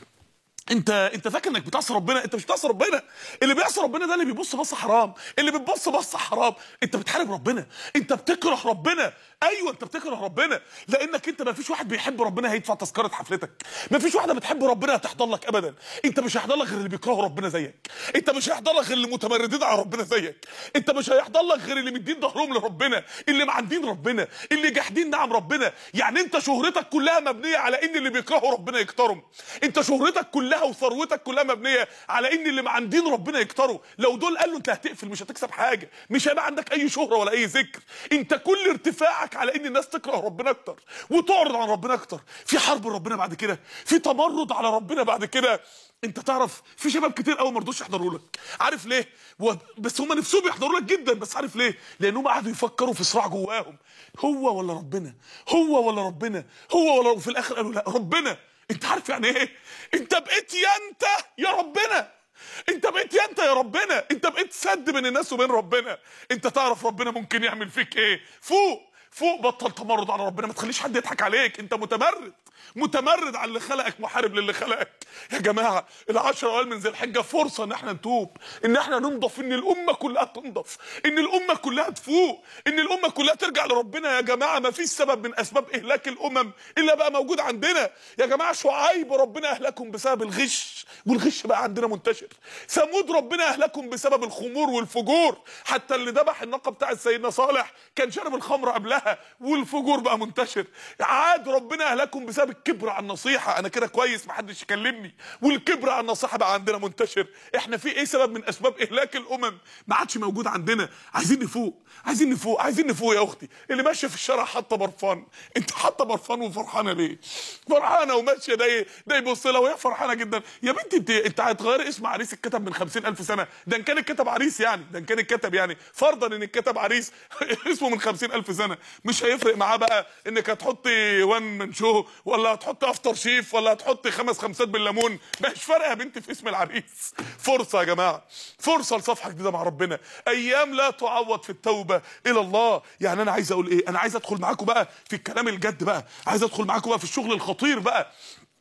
انت انت فاكر انك بتعصي ربنا انت مش بتعصي ربنا اللي بيعصي ربنا ده اللي بيبص بصه حرام اللي بتبص بصه حرام انت بتحارب ربنا انت بتكره ربنا ايوه انت بتكره ربنا لانك انت ما فيش واحد بيحب ربنا هيدفع تذكره حفلتك ما فيش واحده بتحب ربنا هتحضر لك ابدا انت مش هيحضر لك غير اللي بيكرهوا ربنا زيك انت مش هيحضر لك غير اللي متمردين على ربنا زيك انت مش هيحضر لك غير اللي مدين ظهرهم لربنا اللي معندين ربنا اللي جاحدين نعم ربنا يعني انت شهرتك كلها مبنيه على ان اللي بيكرهوا ربنا يكترم انت شهرتك كلها وثروتك كلها مبنيه على ان اللي معندين ربنا يكتروا لو دول قالوا انت هتقفل مش هتكسب حاجه مش هيبقى عندك اي شهره ولا اي ذكر انت كل ارتفاعك على ان الناس تكره ربنا اكتر وتعرض عن ربنا اكتر في حرب ربنا بعد كده في تمرد على ربنا بعد كده انت تعرف في شباب كتير قوي ما رضوش يحضروا لك عارف ليه و... بس هم نفسهم يحضروا لك جدا بس عارف ليه لانهم قعدوا يفكروا في صراع جواهم هو ولا ربنا هو ولا ربنا هو ولا وفي الاخر قالوا لا ربنا انت عارف يعني ايه انت بقيت يا انت يا ربنا انت بقيت يا انت يا ربنا انت بقيت سد بين الناس وبين ربنا انت تعرف ربنا ممكن يعمل فيك ايه فوق فوق بطل تمرد على ربنا ما تخليش حد يضحك عليك انت متمرد متمرد على اللي خلقك محارب للي خلقك يا جماعه العشر اوائل من ذي الحجه فرصه ان احنا نتوب ان احنا ننضف ان الامه كلها تنضف ان الامه كلها تفوق ان الامه كلها ترجع لربنا يا جماعه ما فيش سبب من اسباب اهلاك الامم الا بقى موجود عندنا يا جماعه شعيب ربنا اهلكم بسبب الغش والغش بقى عندنا منتشر ثمود ربنا اهلكم بسبب الخمور والفجور حتى اللي ذبح الناقه بتاعت سيدنا صالح كان شرب الخمر قبلها والفجور بقى منتشر عاد ربنا اهلكم بسبب الكبر على النصيحه انا كده كويس محدش يكلمني والكبر على النصيحه بقى عندنا منتشر احنا في ايه سبب من اسباب اهلاك الامم ما عادش موجود عندنا عايزين نفوق عايزين نفوق عايزين نفوق يا اختي اللي ماشيه في الشارع حاطه برفان انت حاطه برفان وفرحانه ليه فرحانه وماشيه ده ده يبص لها وهي فرحانه جدا يا بنتي انت انت هتغيري اسم عريس اتكتب من 50000 سنه ده ان كان اتكتب عريس يعني ده ان كان اتكتب يعني فرضا ان اتكتب عريس اسمه من 50000 سنه مش هيفرق معاه بقى انك هتحطي وان من شو ولا هتحطي افتر شيف ولا هتحطي خمس خمسات بالليمون مش فارقه يا بنتي في اسم العريس فرصه يا جماعه فرصه لصفحه جديده مع ربنا ايام لا تعوض في التوبه الى الله يعني انا عايز اقول ايه انا عايز ادخل معاكم بقى في الكلام الجد بقى عايز ادخل معاكم بقى في الشغل الخطير بقى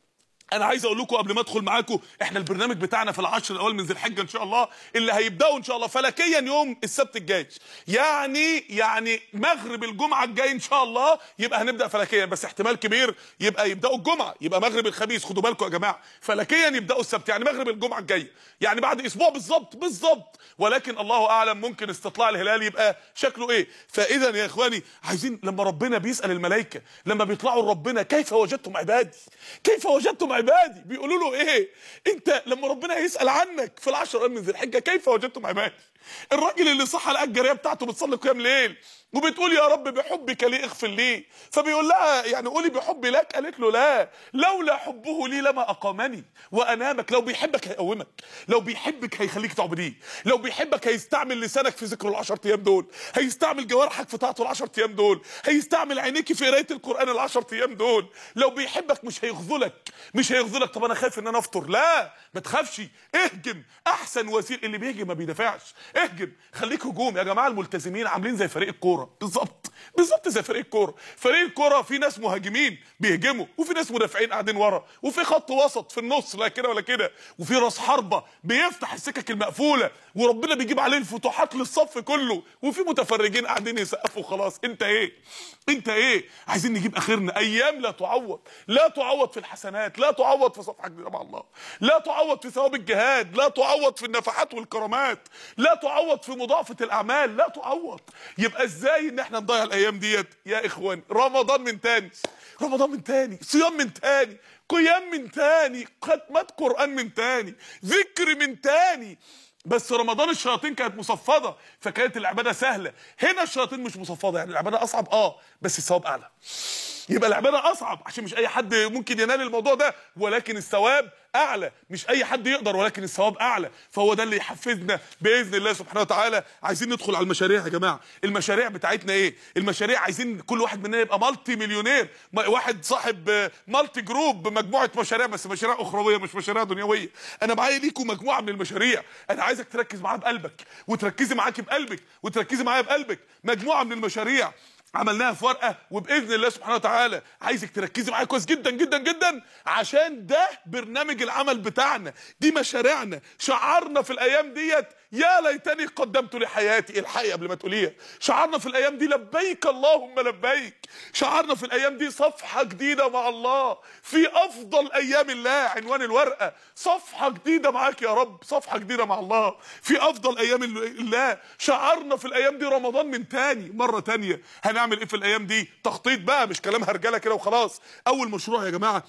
انا عايز اقول لكم قبل ما ادخل معاكم احنا البرنامج بتاعنا في العشر الاول من ذي الحجه ان شاء الله اللي هيبداوا ان شاء الله فلكيا يوم السبت الجاي يعني يعني مغرب الجمعه الجاي ان شاء الله يبقى هنبدا فلكيا بس احتمال كبير يبقى يبداوا الجمعه يبقى مغرب الخميس خدوا بالكم يا جماعه فلكيا يبداوا السبت يعني مغرب الجمعه الجايه يعني بعد اسبوع بالظبط بالظبط ولكن الله اعلم ممكن استطلاع الهلال يبقى شكله ايه فاذا يا اخواني عايزين لما ربنا بيسال الملائكه لما بيطلعوا لربنا كيف وجدتم عبادي كيف وجدتم عبادي بيقولوا له ايه انت لما ربنا يسال عنك في العشر ايام من ذي الحجه كيف وجدتم عبادي الراجل اللي صحى لقى الجاريه بتاعته بتصلي قيام ليل وبتقول يا رب بحبك لي اغفر لي فبيقول لها يعني قولي بحبي لك قالت له لا لولا حبه لي لما اقامني وانامك لو بيحبك هيقومك لو بيحبك هيخليك تعبديه لو بيحبك هيستعمل لسانك في ذكر العشر ايام دول هيستعمل جوارحك في طاعته العشر ايام دول هيستعمل عينيك في قرايه القران العشر ايام دول لو بيحبك مش هيخذلك مش هيخذلك طب انا خايف ان انا افطر لا ما تخافش اهجم احسن وسيله اللي بيهجم ما بيدافعش اهجم خليك هجوم يا جماعه الملتزمين عاملين زي فريق الكوره بالظبط بالظبط زي فريق الكوره فريق الكوره في ناس مهاجمين بيهجموا وفي ناس مدافعين قاعدين ورا وفي خط وسط في النص لا كده ولا كده وفي راس حربه بيفتح السكك المقفوله وربنا بيجيب عليه الفتوحات للصف كله وفي متفرجين قاعدين يسقفوا خلاص انت ايه انت ايه عايزين نجيب اخرنا ايام لا تعوض لا تعوض في الحسنات لا تعوض في صفحه جديده مع الله لا تعوض في ثواب الجهاد لا تعوض في النفحات والكرامات لا تعوض في مضاعفه الاعمال لا تعوض يبقى ازاي ان احنا نضيع الايام ديت يا اخوان رمضان من تاني رمضان من تاني صيام من تاني قيام من تاني ختمات قران من تاني ذكر من تاني بس رمضان الشياطين كانت مصفده فكانت العباده سهله هنا الشياطين مش مصفده يعني العباده اصعب اه بس الثواب اعلى يبقى العباده اصعب عشان مش اي حد ممكن ينال الموضوع ده ولكن الثواب اعلى مش اي حد يقدر ولكن الثواب اعلى فهو ده اللي يحفزنا باذن الله سبحانه وتعالى عايزين ندخل على المشاريع يا جماعه المشاريع بتاعتنا ايه المشاريع عايزين كل واحد مننا يبقى مالتي مليونير واحد صاحب مالتي جروب بمجموعه مشاريع بس مشاريع اخرويه مش مشاريع دنيويه انا معايا ليكم مجموعه من المشاريع انا عايزك تركز معايا بقلبك وتركزي معاكي بقلبك وتركزي معايا بقلبك مجموعه من المشاريع عملناها في ورقه وباذن الله سبحانه وتعالى عايزك تركزي معايا كويس جدا جدا جدا عشان ده برنامج العمل بتاعنا دي مشاريعنا شعارنا في الايام ديت يا ليتني قدمت لحياتي الحقي قبل ما تقوليها شعارنا في الايام دي لبيك اللهم لبيك شعارنا في الايام دي صفحه جديده مع الله في افضل ايام الله عنوان الورقه صفحه جديده معاك يا رب صفحه جديده مع الله في افضل ايام الله شعارنا في الايام دي رمضان من تاني مره تانيه هنعمل ايه في الايام دي تخطيط بقى مش كلام هرجله كده وخلاص اول مشروع يا جماعه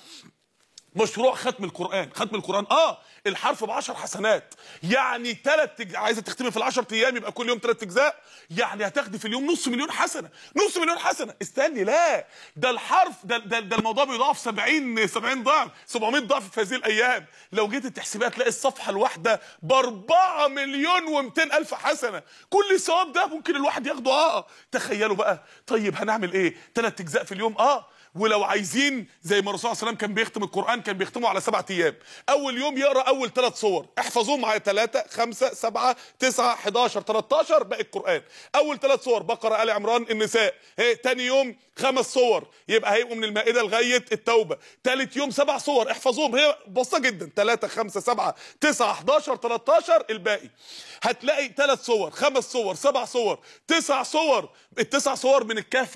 مشروع ختم القرآن ختم القرآن اه الحرف بعشر حسنات يعني ثلاث تج... عايزه تختمي في العشر ايام يبقى كل يوم ثلاث اجزاء يعني هتاخدي في اليوم نص مليون حسنه نص مليون حسنه استني لا ده الحرف ده ده, ده الموضوع بيضاعف 70 70 ضعف 700 ضعف في هذه الايام لو جيت تحسبيها تلاقي الصفحه الواحده ب 4 مليون و200 الف حسنه كل الثواب ده ممكن الواحد ياخده اه تخيلوا بقى طيب هنعمل ايه ثلاث اجزاء في اليوم اه ولو عايزين زي ما الرسول صلى الله عليه وسلم كان بيختم القران كان بيختمه على سبعة ايام اول يوم يقرا اول ثلاث صور احفظوهم معايا 3 5 7 9 11 13 باقي القران اول ثلاث صور بقره ال عمران النساء ايه تاني يوم خمس صور يبقى هيبقوا من المائده لغايه التوبه ثالث يوم سبع صور احفظوهم هي بسيطه جدا 3 5 7 9 11 13 الباقي هتلاقي ثلاث صور خمس صور سبع صور تسع صور التسع صور من الكهف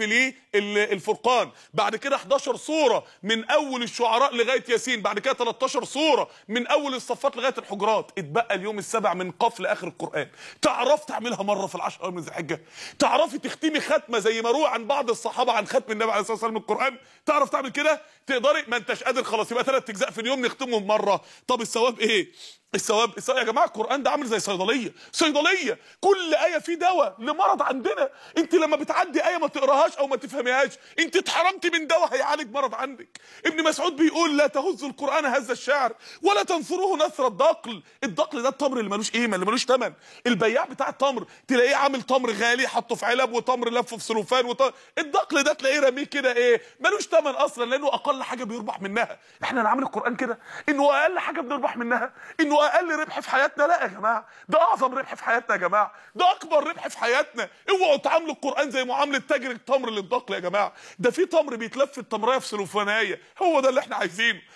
للفرقان بعد كده 11 صوره من اول الشعراء لغايه ياسين بعد كده 13 صوره من اول الصفات لغايه الحجرات اتبقى اليوم السابع من قاف لاخر القران تعرف تعملها مره في العشر ايام من ذي الحجه تعرفي تختمي ختمه زي ما روى عن بعض الصحابه عن ختم النبي عليه الصلاه والسلام من القران تعرف تعمل كده تقدري ما انتش قادر خلاص يبقى ثلاث اجزاء في اليوم نختمهم مره طب الثواب ايه الثواب الثواب يا جماعه القران ده عامل زي صيدليه صيدليه كل ايه فيه دواء لمرض عندنا انت لما بتعدي ايه ما تقراهاش او ما تفهميهاش انت اتحرمتي من دواء هيعالج مرض عندك ابن مسعود بيقول لا تهزوا القران هز الشعر ولا تنثروه نثر الدقل الدقل ده التمر اللي ملوش قيمه اللي ملوش ثمن البياع بتاع التمر تلاقيه عامل تمر غالي حطه في علب وتمر لفه في سلوفان وتمر الدقل ده تلاقيه رميه كده ايه ملوش ثمن اصلا لانه اقل حاجه بيربح منها احنا نعمل القران كده انه اقل حاجه بنربح منها انه اقل ربح في حياتنا لا يا جماعه ده اعظم ربح في حياتنا يا جماعه ده اكبر ربح في حياتنا اوعوا تعاملوا القران زي معامله تاجر التمر للدقل يا جماعه ده في تمر بيتلف التمريه في سلوفانيه هو ده اللي احنا عايزينه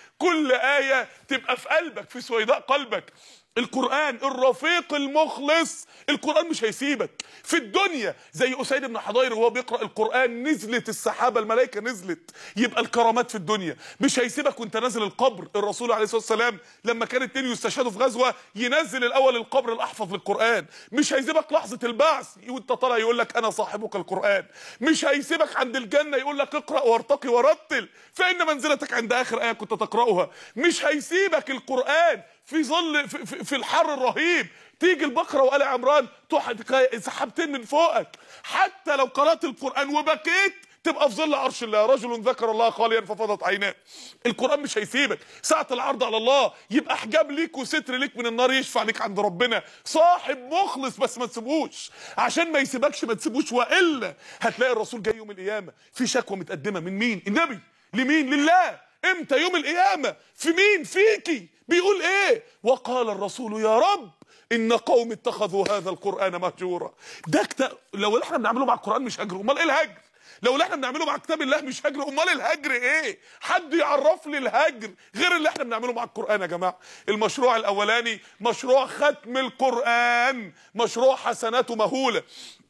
كل ايه تبقى في قلبك في سويداء قلبك القرآن الرفيق المخلص القرآن مش هيسيبك في الدنيا زي أسيد بن حضير وهو بيقرأ القرآن نزلت السحابة الملائكة نزلت يبقى الكرامات في الدنيا مش هيسيبك وانت نازل القبر الرسول عليه الصلاة والسلام لما كان اتنين يستشهدوا في غزوة ينزل الأول القبر الأحفظ للقرآن مش هيسيبك لحظة البعث وانت طالع يقول لك أنا صاحبك القرآن مش هيسيبك عند الجنة يقول لك اقرأ وارتقي ورتل فإن منزلتك عند آخر آية كنت تقرأها مش هيسيبك القرآن في ظل في, في, في الحر الرهيب تيجي البقره وآل عمران تروح سحابتين من فوقك حتى لو قرات القران وبكيت تبقى في ظل عرش الله رجل ذكر الله خاليا ففضت عيناه القران مش هيسيبك ساعه العرض على الله يبقى حجاب ليك وستر ليك من النار يشفع ليك عند ربنا صاحب مخلص بس ما تسيبوش عشان ما يسيبكش ما تسيبوش والا هتلاقي الرسول جاي يوم القيامه في شكوى متقدمه من مين النبي لمين لله امتى يوم القيامه في مين فيكي بيقول ايه وقال الرسول يا رب ان قوم اتخذوا هذا القران مهجورا ده كتاب لو اللي احنا بنعمله مع القران مش هجر امال ايه الهجر لو اللي احنا بنعمله مع كتاب الله مش هجر امال الهجر ايه حد يعرف لي الهجر غير اللي احنا بنعمله مع القران يا جماعه المشروع الاولاني مشروع ختم القران مشروع حسناته مهوله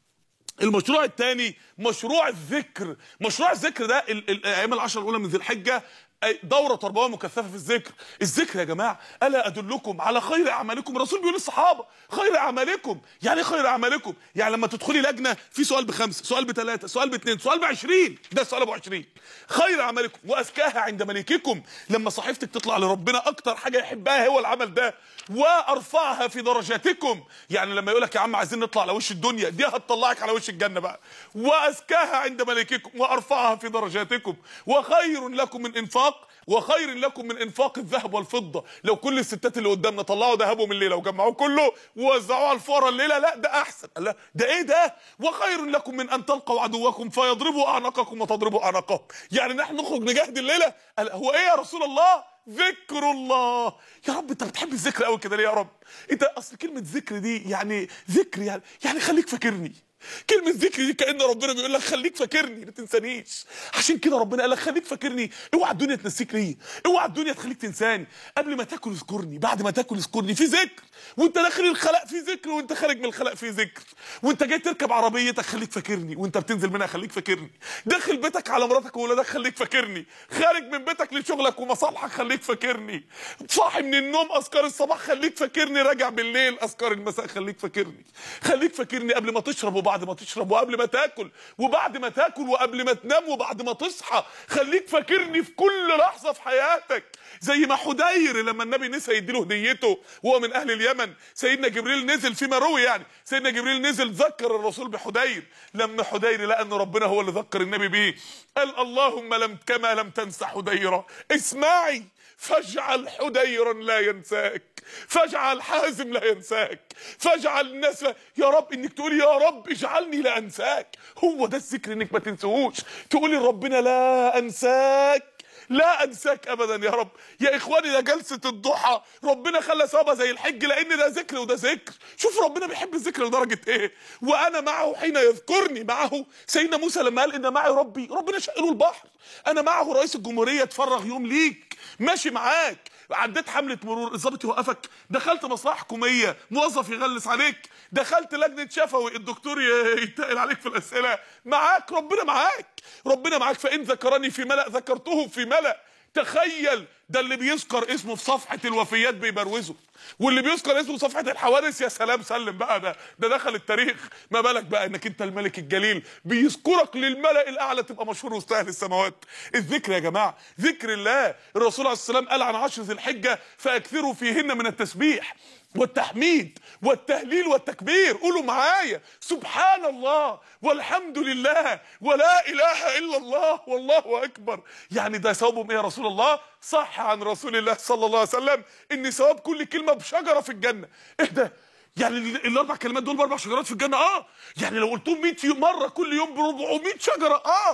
المشروع الثاني مشروع الذكر مشروع الذكر ده الايام العشر الاولى من ذي الحجه دورة تربوية مكثفة في الذكر الذكر يا جماعة ألا أدلكم على خير أعمالكم الرسول بيقول للصحابة خير أعمالكم يعني ايه خير أعمالكم يعني لما تدخلي لجنة في سؤال بخمسة سؤال بثلاثة سؤال باثنين سؤال بعشرين ده السؤال أبو عشرين خير أعمالكم وأزكاها عند ملككم لما صحيفتك تطلع لربنا أكتر حاجة يحبها هو العمل ده وأرفعها في درجاتكم يعني لما يقول لك يا عم عايزين نطلع على وش الدنيا دي هتطلعك على وش الجنة بقى وأزكاها عند ملككم وأرفعها في درجاتكم وخير لكم من إنفاق وخير لكم من انفاق الذهب والفضه لو كل الستات اللي قدامنا طلعوا ذهبهم الليله وجمعوه كله ووزعوه على الفقراء الليله لا ده احسن لا ده ايه ده وخير لكم من ان تلقوا عدوكم فيضربوا اعناقكم وتضربوا اعناقهم يعني نحن نخرج نجاهد الليله قال هو ايه يا رسول الله ذكر الله يا رب انت بتحب الذكر قوي كده ليه يا رب انت اصل كلمه ذكر دي يعني ذكر يعني يعني خليك فاكرني كلمة ذكر دي كأن ربنا بيقول لك خليك فاكرني ما تنسانيش عشان كده ربنا قال لك خليك فاكرني اوعى الدنيا تنسيك ليه اوعى الدنيا تخليك تنساني قبل ما تاكل اذكرني بعد ما تاكل اذكرني في ذكر وانت داخل الخلاء في ذكر وانت خارج من الخلاء في ذكر وانت جاي تركب عربيتك خليك فاكرني وانت بتنزل منها خليك فاكرني داخل بيتك على مراتك وولادك خليك فاكرني خارج من بيتك لشغلك ومصالحك خليك فاكرني صاحي من النوم اذكار الصباح خليك فاكرني راجع بالليل اذكار المساء خليك فاكرني خليك فاكرني قبل ما تشرب وبعد ما تشرب وقبل ما تاكل وبعد ما تاكل وقبل ما تنام وبعد ما تصحى خليك فاكرني في كل لحظه في حياتك زي ما حدير لما النبي نسى يديله هديته وهو من اهل اليمن سيدنا جبريل نزل فيما روي يعني سيدنا جبريل نزل ذكر الرسول بحدير لما حدير لقى ان ربنا هو اللي ذكر النبي بيه قال اللهم لم كما لم تنسى حديرا اسمعي فاجعل حديرا لا ينساك فاجعل حازم لا ينساك فاجعل الناس يا رب انك تقولي يا رب اجعلني لا انساك هو ده الذكر انك ما تنسوش تقولي ربنا لا انساك لا انساك ابدا يا رب يا اخواني ده جلسه الضحى ربنا خلى ثوابها زي الحج لان ده ذكر وده ذكر شوف ربنا بيحب الذكر لدرجه ايه وانا معه حين يذكرني معه سيدنا موسى لما قال ان معي ربي ربنا شق له البحر انا معه رئيس الجمهوريه تفرغ يوم ليك ماشي معاك عديت حمله مرور الظابط يوقفك دخلت مصلحه حكوميه موظف يغلس عليك دخلت لجنه شفوي الدكتور يتقل عليك في الاسئله معاك ربنا معاك ربنا معاك فان ذكرني في ملأ ذكرته في ملأ تخيل ده اللي بيذكر اسمه في صفحه الوفيات بيبروزه واللي بيذكر اسمه في صفحه الحوادث يا سلام سلم بقى ده ده دخل التاريخ ما بالك بقى انك انت الملك الجليل بيذكرك للملأ الاعلى تبقى مشهور وسط اهل السماوات الذكر يا جماعه ذكر الله الرسول عليه السلام قال عن عشر ذي الحجه فاكثروا فيهن من التسبيح والتحميد والتهليل والتكبير قولوا معايا سبحان الله والحمد لله ولا اله الا الله والله اكبر يعني ده ثوابهم ايه يا رسول الله صح عن رسول الله صلى الله عليه وسلم ان ثواب كل كلمه بشجره في الجنه ايه ده يعني الاربع كلمات دول باربع شجرات في الجنه اه يعني لو قلتهم 100 مره كل يوم ب 400 شجره اه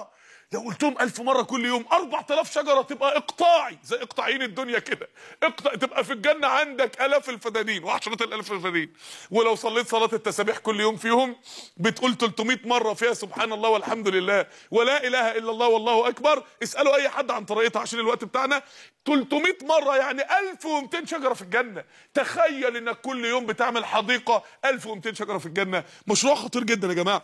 لو قلتهم ألف مرة كل يوم أربع تلاف شجرة تبقى إقطاعي زي إقطاعين الدنيا كده إقطاع تبقى في الجنة عندك آلاف الفدانين وعشرة الآلاف الفدانين ولو صليت صلاة التسابيح كل يوم فيهم بتقول 300 مرة فيها سبحان الله والحمد لله ولا إله إلا الله والله أكبر اسألوا أي حد عن طريقتها عشان الوقت بتاعنا 300 مرة يعني 1200 شجرة في الجنة تخيل إنك كل يوم بتعمل حديقة 1200 شجرة في الجنة مشروع خطير جدا يا جماعة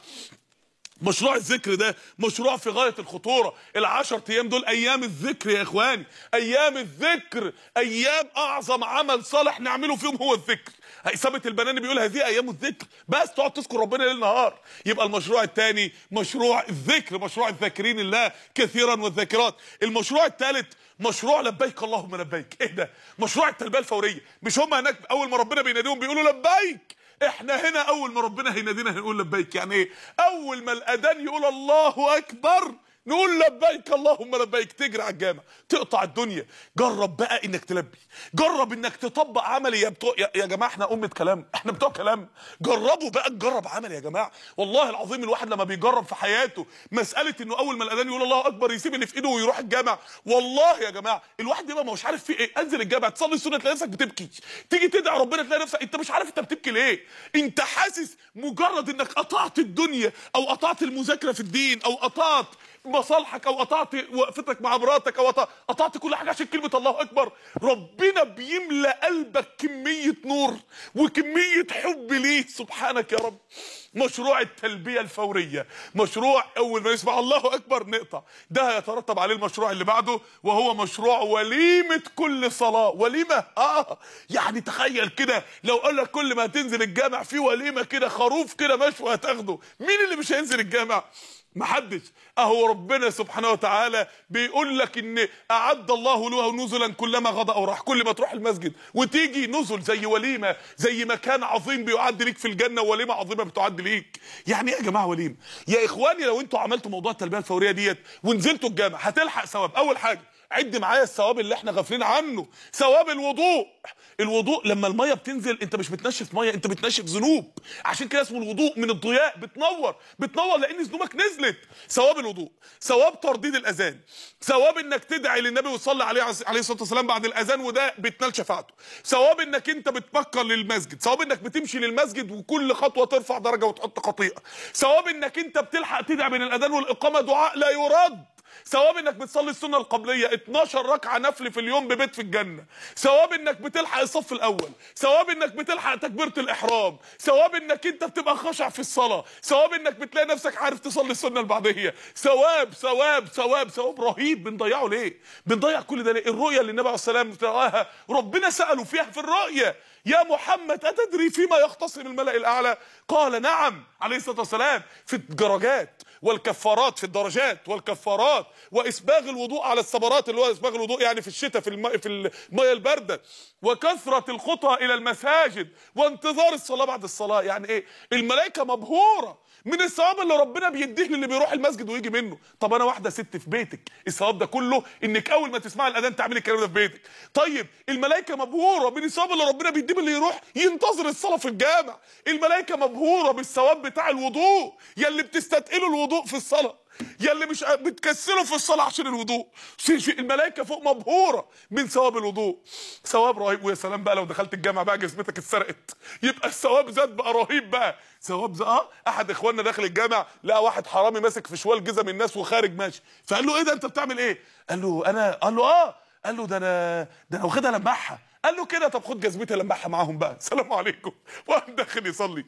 مشروع الذكر ده مشروع في غاية الخطورة العشر ايام دول ايام الذكر يا اخواني ايام الذكر ايام اعظم عمل صالح نعمله فيهم هو الذكر ثابت البناني بيقول هذه ايام الذكر بس تقعد تذكر ربنا ليل نهار يبقى المشروع الثاني مشروع الذكر مشروع الذاكرين الله كثيرا والذاكرات المشروع الثالث مشروع لبيك اللهم لبيك ايه ده مشروع التلبيه الفوريه مش هم هناك اول ما ربنا بيناديهم بيقولوا لبيك احنا هنا اول ما ربنا هينادينا هنقول لبيك يعني ايه اول ما الاذان يقول الله اكبر نقول لبيك اللهم لبيك تجري على الجامع تقطع الدنيا جرب بقى انك تلبي جرب انك تطبق عملي يا بتوع يا, يا جماعه احنا امه كلام احنا بتوع كلام جربوا بقى تجرب عملي يا جماعه والله العظيم الواحد لما بيجرب في حياته مساله انه اول ما الاذان يقول الله اكبر يسيب اللي في ايده ويروح الجامع والله يا جماعه الواحد يبقى مش عارف في ايه انزل الجامع تصلي السنه تلاقي نفسك بتبكي تيجي تدعي ربنا تلاقي نفسك انت مش عارف انت بتبكي ليه انت حاسس مجرد انك قطعت الدنيا او قطعت المذاكره في الدين او قطعت مصالحك او قطعت وقفتك مع مراتك او قطعت, قطعت كل حاجه عشان كلمه الله اكبر ربنا بيملى قلبك كميه نور وكميه حب ليه سبحانك يا رب مشروع التلبيه الفوريه مشروع اول ما نسمع الله اكبر نقطع ده هيترتب عليه المشروع اللي بعده وهو مشروع وليمه كل صلاه وليمه اه يعني تخيل كده لو قال لك كل ما هتنزل الجامع في وليمه كده خروف كده مشوي هتاخده مين اللي مش هينزل الجامع محدش اهو ربنا سبحانه وتعالى بيقول لك ان اعد الله له نزلا كلما غدا او راح كل ما تروح المسجد وتيجي نزل زي وليمه زي مكان عظيم بيعد ليك في الجنه وليمه عظيمه بتعد ليك يعني ايه يا جماعه وليمه يا اخواني لو انتوا عملتوا موضوع التلبيه الفوريه ديت ونزلتوا الجامع هتلحق ثواب اول حاجه عد معايا الثواب اللي احنا غافلين عنه ثواب الوضوء الوضوء لما الميه بتنزل انت مش بتنشف ميه انت بتنشف ذنوب عشان كده اسمه الوضوء من الضياء بتنور بتنور لان ذنوبك نزلت ثواب الوضوء ثواب ترديد الاذان ثواب انك تدعي للنبي وتصلي عليه عليه الصلاه والسلام بعد الاذان وده بتنال شفاعته ثواب انك انت بتبكر للمسجد ثواب انك بتمشي للمسجد وكل خطوه ترفع درجه وتحط خطيئه ثواب انك انت بتلحق تدعي بين الاذان والاقامه دعاء لا يرد ثواب انك بتصلي السنه القبليه 12 ركعه نفل في اليوم ببيت في الجنه ثواب انك بتلحق الصف الاول ثواب انك بتلحق تكبيره الاحرام ثواب انك انت بتبقى خاشع في الصلاه ثواب انك بتلاقي نفسك عارف تصلي السنه البعديه ثواب ثواب ثواب ثواب رهيب بنضيعه ليه بنضيع كل ده ليه الرؤيه اللي النبي عليه السلام تراها ربنا ساله فيها في الرؤيه يا محمد أتدري فيما يختصم الملأ الأعلى قال نعم عليه الصلاة والسلام في الدرجات والكفارات في الدرجات والكفارات وإسباغ الوضوء على الصبرات اللي هو إسباغ الوضوء يعني في الشتاء في الماء في المية الباردة وكثرة الخطى إلى المساجد وانتظار الصلاة بعد الصلاة يعني إيه الملائكة مبهورة من الثواب اللي ربنا بيديه للي بيروح المسجد ويجي منه طب انا واحده ست في بيتك الثواب ده كله انك اول ما تسمع الاذان تعملي الكلام ده في بيتك طيب الملائكه مبهوره من الثواب اللي ربنا بيديه اللي يروح ينتظر الصلاه في الجامع الملائكه مبهوره بالثواب بتاع الوضوء يا اللي بتستثقلوا الوضوء في الصلاه يا اللي مش بتكسلوا في الصلاه عشان الوضوء الملائكه فوق مبهوره من ثواب الوضوء ثواب رهيب ويا سلام بقى لو دخلت الجامع بقى جزمتك اتسرقت يبقى الثواب زاد بقى رهيب بقى ثواب زاد اه احد اخواننا داخل الجامع لقى واحد حرامي ماسك في شوال جزم الناس وخارج ماشي فقال له ايه ده انت بتعمل ايه قال له انا قال له اه قال له ده انا ده انا واخدها لمعها قال له كده طب خد جزمتي لمعها معاهم بقى سلام عليكم وقام داخل يصلي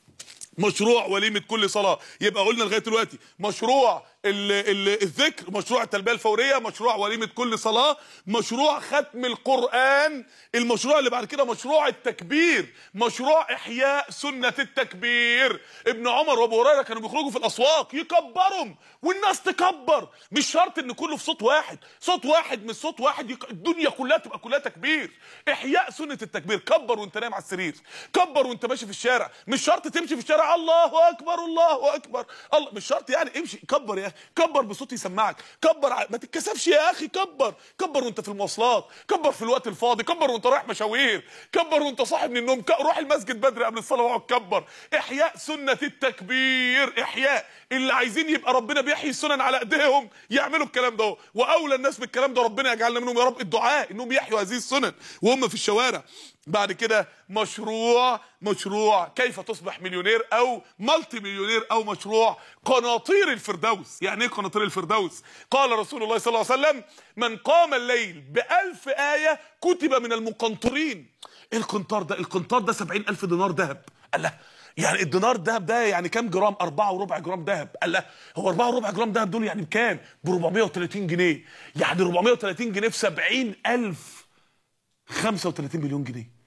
مشروع وليمة كل صلاة يبقى قلنا لغاية دلوقتي مشروع ال ال الذكر مشروع التلبية الفورية مشروع وليمة كل صلاة مشروع ختم القرآن المشروع اللي بعد كده مشروع التكبير مشروع إحياء سنة التكبير ابن عمر وابو هريرة كانوا بيخرجوا في الأسواق يكبرهم والناس تكبر مش شرط ان كله في صوت واحد صوت واحد مش صوت واحد يك... الدنيا كلها تبقى كلها تكبير إحياء سنة التكبير كبر وانت نايم على السرير كبر وانت ماشي في الشارع مش شرط تمشي في الشارع الله أكبر الله أكبر الله مش شرط يعني امشي كبر يا أخي اخي كبر بصوت يسمعك كبر ع- ما تتكسفش يا اخي كبر كبر وانت في المواصلات كبر في الوقت الفاضي كبر وانت رايح مشاوير كبر وانت صاحي من النوم ك- روح المسجد بدري قبل الصلاه واقعد كبر احياء سنه التكبير احياء اللي عايزين يبقى ربنا بيحيي السنن على ايديهم يعملوا الكلام ده واولى الناس بالكلام ده ربنا يجعلنا منهم يا رب الدعاء انهم يحيوا هذه السنن وهم في الشوارع بعد كده مشروع مشروع كيف تصبح مليونير او مالتي مليونير او مشروع قناطير الفردوس يعني ايه قناطير الفردوس قال رسول الله صلى الله عليه وسلم من قام الليل بألف آية كتب من المقنطرين ايه القنطار ده القنطار ده سبعين ألف دينار ذهب الله يعني الدينار الذهب ده يعني كام جرام أربعة وربع جرام ذهب الله هو أربعة وربع جرام ذهب دول يعني بكام ب 430 جنيه يعني 430 جنيه في 70 ألف 35 مليون جنيه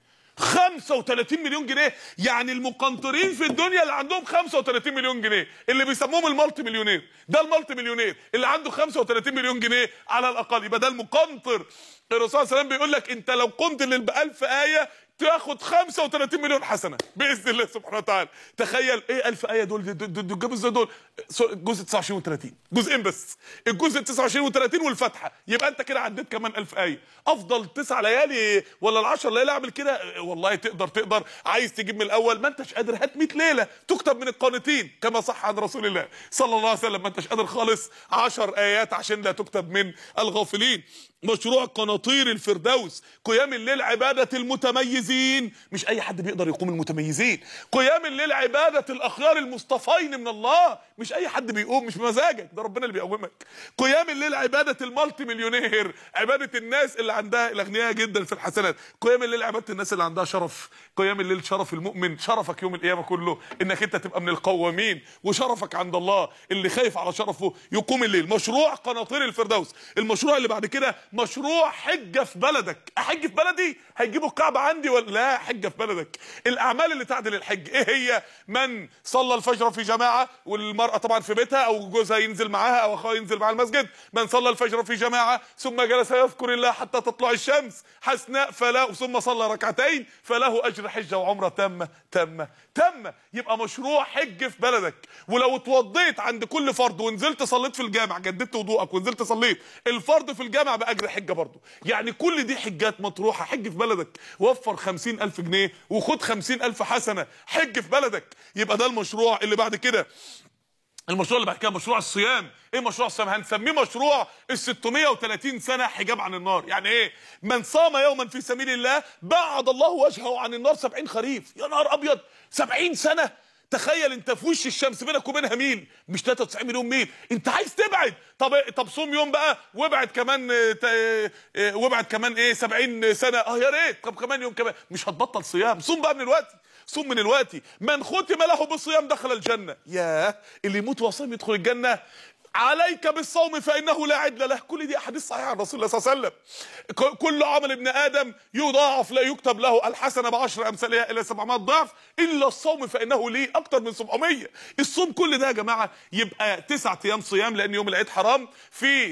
35 مليون جنيه يعني المقنطرين في الدنيا اللي عندهم 35 مليون جنيه اللي بيسموهم المالتي مليونير ده المالتي مليونير اللي عنده 35 مليون جنيه على الاقل يبقى ده المقنطر الرسول صلى الله عليه وسلم بيقول لك انت لو قمت لل 1000 ايه تاخد 35 مليون حسنه باذن الله سبحانه وتعالى تخيل ايه 1000 ايه دول دول- دول دول جابوا ازاي دول سو- جزء 29 و30 جزئين بس الجزء 29 و30 والفتحه يبقى انت كده عديت كمان 1000 ايه افضل تسع ليالي ولا العشر ليالي اعمل كده والله تقدر تقدر عايز تجيب من الاول ما انتش قادر هات 100 ليله تكتب من القانتين كما صح عن رسول الله صلى الله عليه وسلم ما انتش قادر خالص 10 ايات عشان لا تكتب من الغافلين مشروع قناطير الفردوس قيام الليل عباده المتميزين مش اي حد بيقدر يقوم المتميزين قيام الليل عباده الاخيار المصطفين من الله مش اي حد بيقوم مش بمزاجك ده ربنا اللي بيقومك قيام الليل عباده المالتي مليونير عباده الناس اللي عندها الاغنياء جدا في الحسنات قيام الليل عباده الناس اللي عندها شرف قيام الليل شرف المؤمن شرفك يوم القيامه كله انك انت تبقى من القوامين وشرفك عند الله اللي خايف على شرفه يقوم الليل مشروع قناطير الفردوس المشروع اللي بعد كده مشروع حجه في بلدك احج في بلدي هيجيبوا الكعبه عندي ولا لا حجه في بلدك الاعمال اللي تعدل الحج ايه هي من صلى الفجر في جماعه والمراه طبعا في بيتها او جوزها ينزل معاها او اخوها ينزل معاها المسجد من صلى الفجر في جماعه ثم جلس يذكر الله حتى تطلع الشمس حسناء فلا ثم صلى ركعتين فله اجر حجه وعمره تامه تامه تامه يبقى مشروع حج في بلدك ولو اتوضيت عند كل فرض ونزلت صليت في الجامع جددت وضوءك ونزلت صليت الفرض في الجامع باجر حجه برضه يعني كل دي حجات مطروحه حج في بلدك وفر خمسين الف جنيه وخد خمسين الف حسنه حج في بلدك يبقى ده المشروع اللي بعد كده المشروع اللي بعد كده مشروع الصيام ايه مشروع الصيام هنسميه مشروع ال 630 سنه حجاب عن النار يعني ايه من صام يوما في سبيل الله بعد الله وجهه عن النار 70 خريف يا نهار ابيض 70 سنه تخيل انت في وش الشمس بينك وبينها ميل مش 93 مليون ميل انت عايز تبعد طب طب صوم يوم بقى وابعد كمان آه، تا- آه، وابعد كمان ايه 70 سنه اه يا ريت طب كمان يوم كمان مش هتبطل صيام صوم بقى من الوقت صوم من الوقت من ختم له بالصيام دخل الجنه ياه اللي يموت وصيام يدخل الجنه عليك بالصوم فانه لا عدل له كل دي احاديث صحيحه عن رسول الله صلى الله عليه وسلم ك- كل عمل ابن ادم يضاعف لا يكتب له الحسنه بعشر امثالها الى 700 ضعف الا الصوم فانه ليه اكتر من 700 الصوم كل ده يا جماعه يبقى تسعة ايام صيام لان يوم العيد حرام في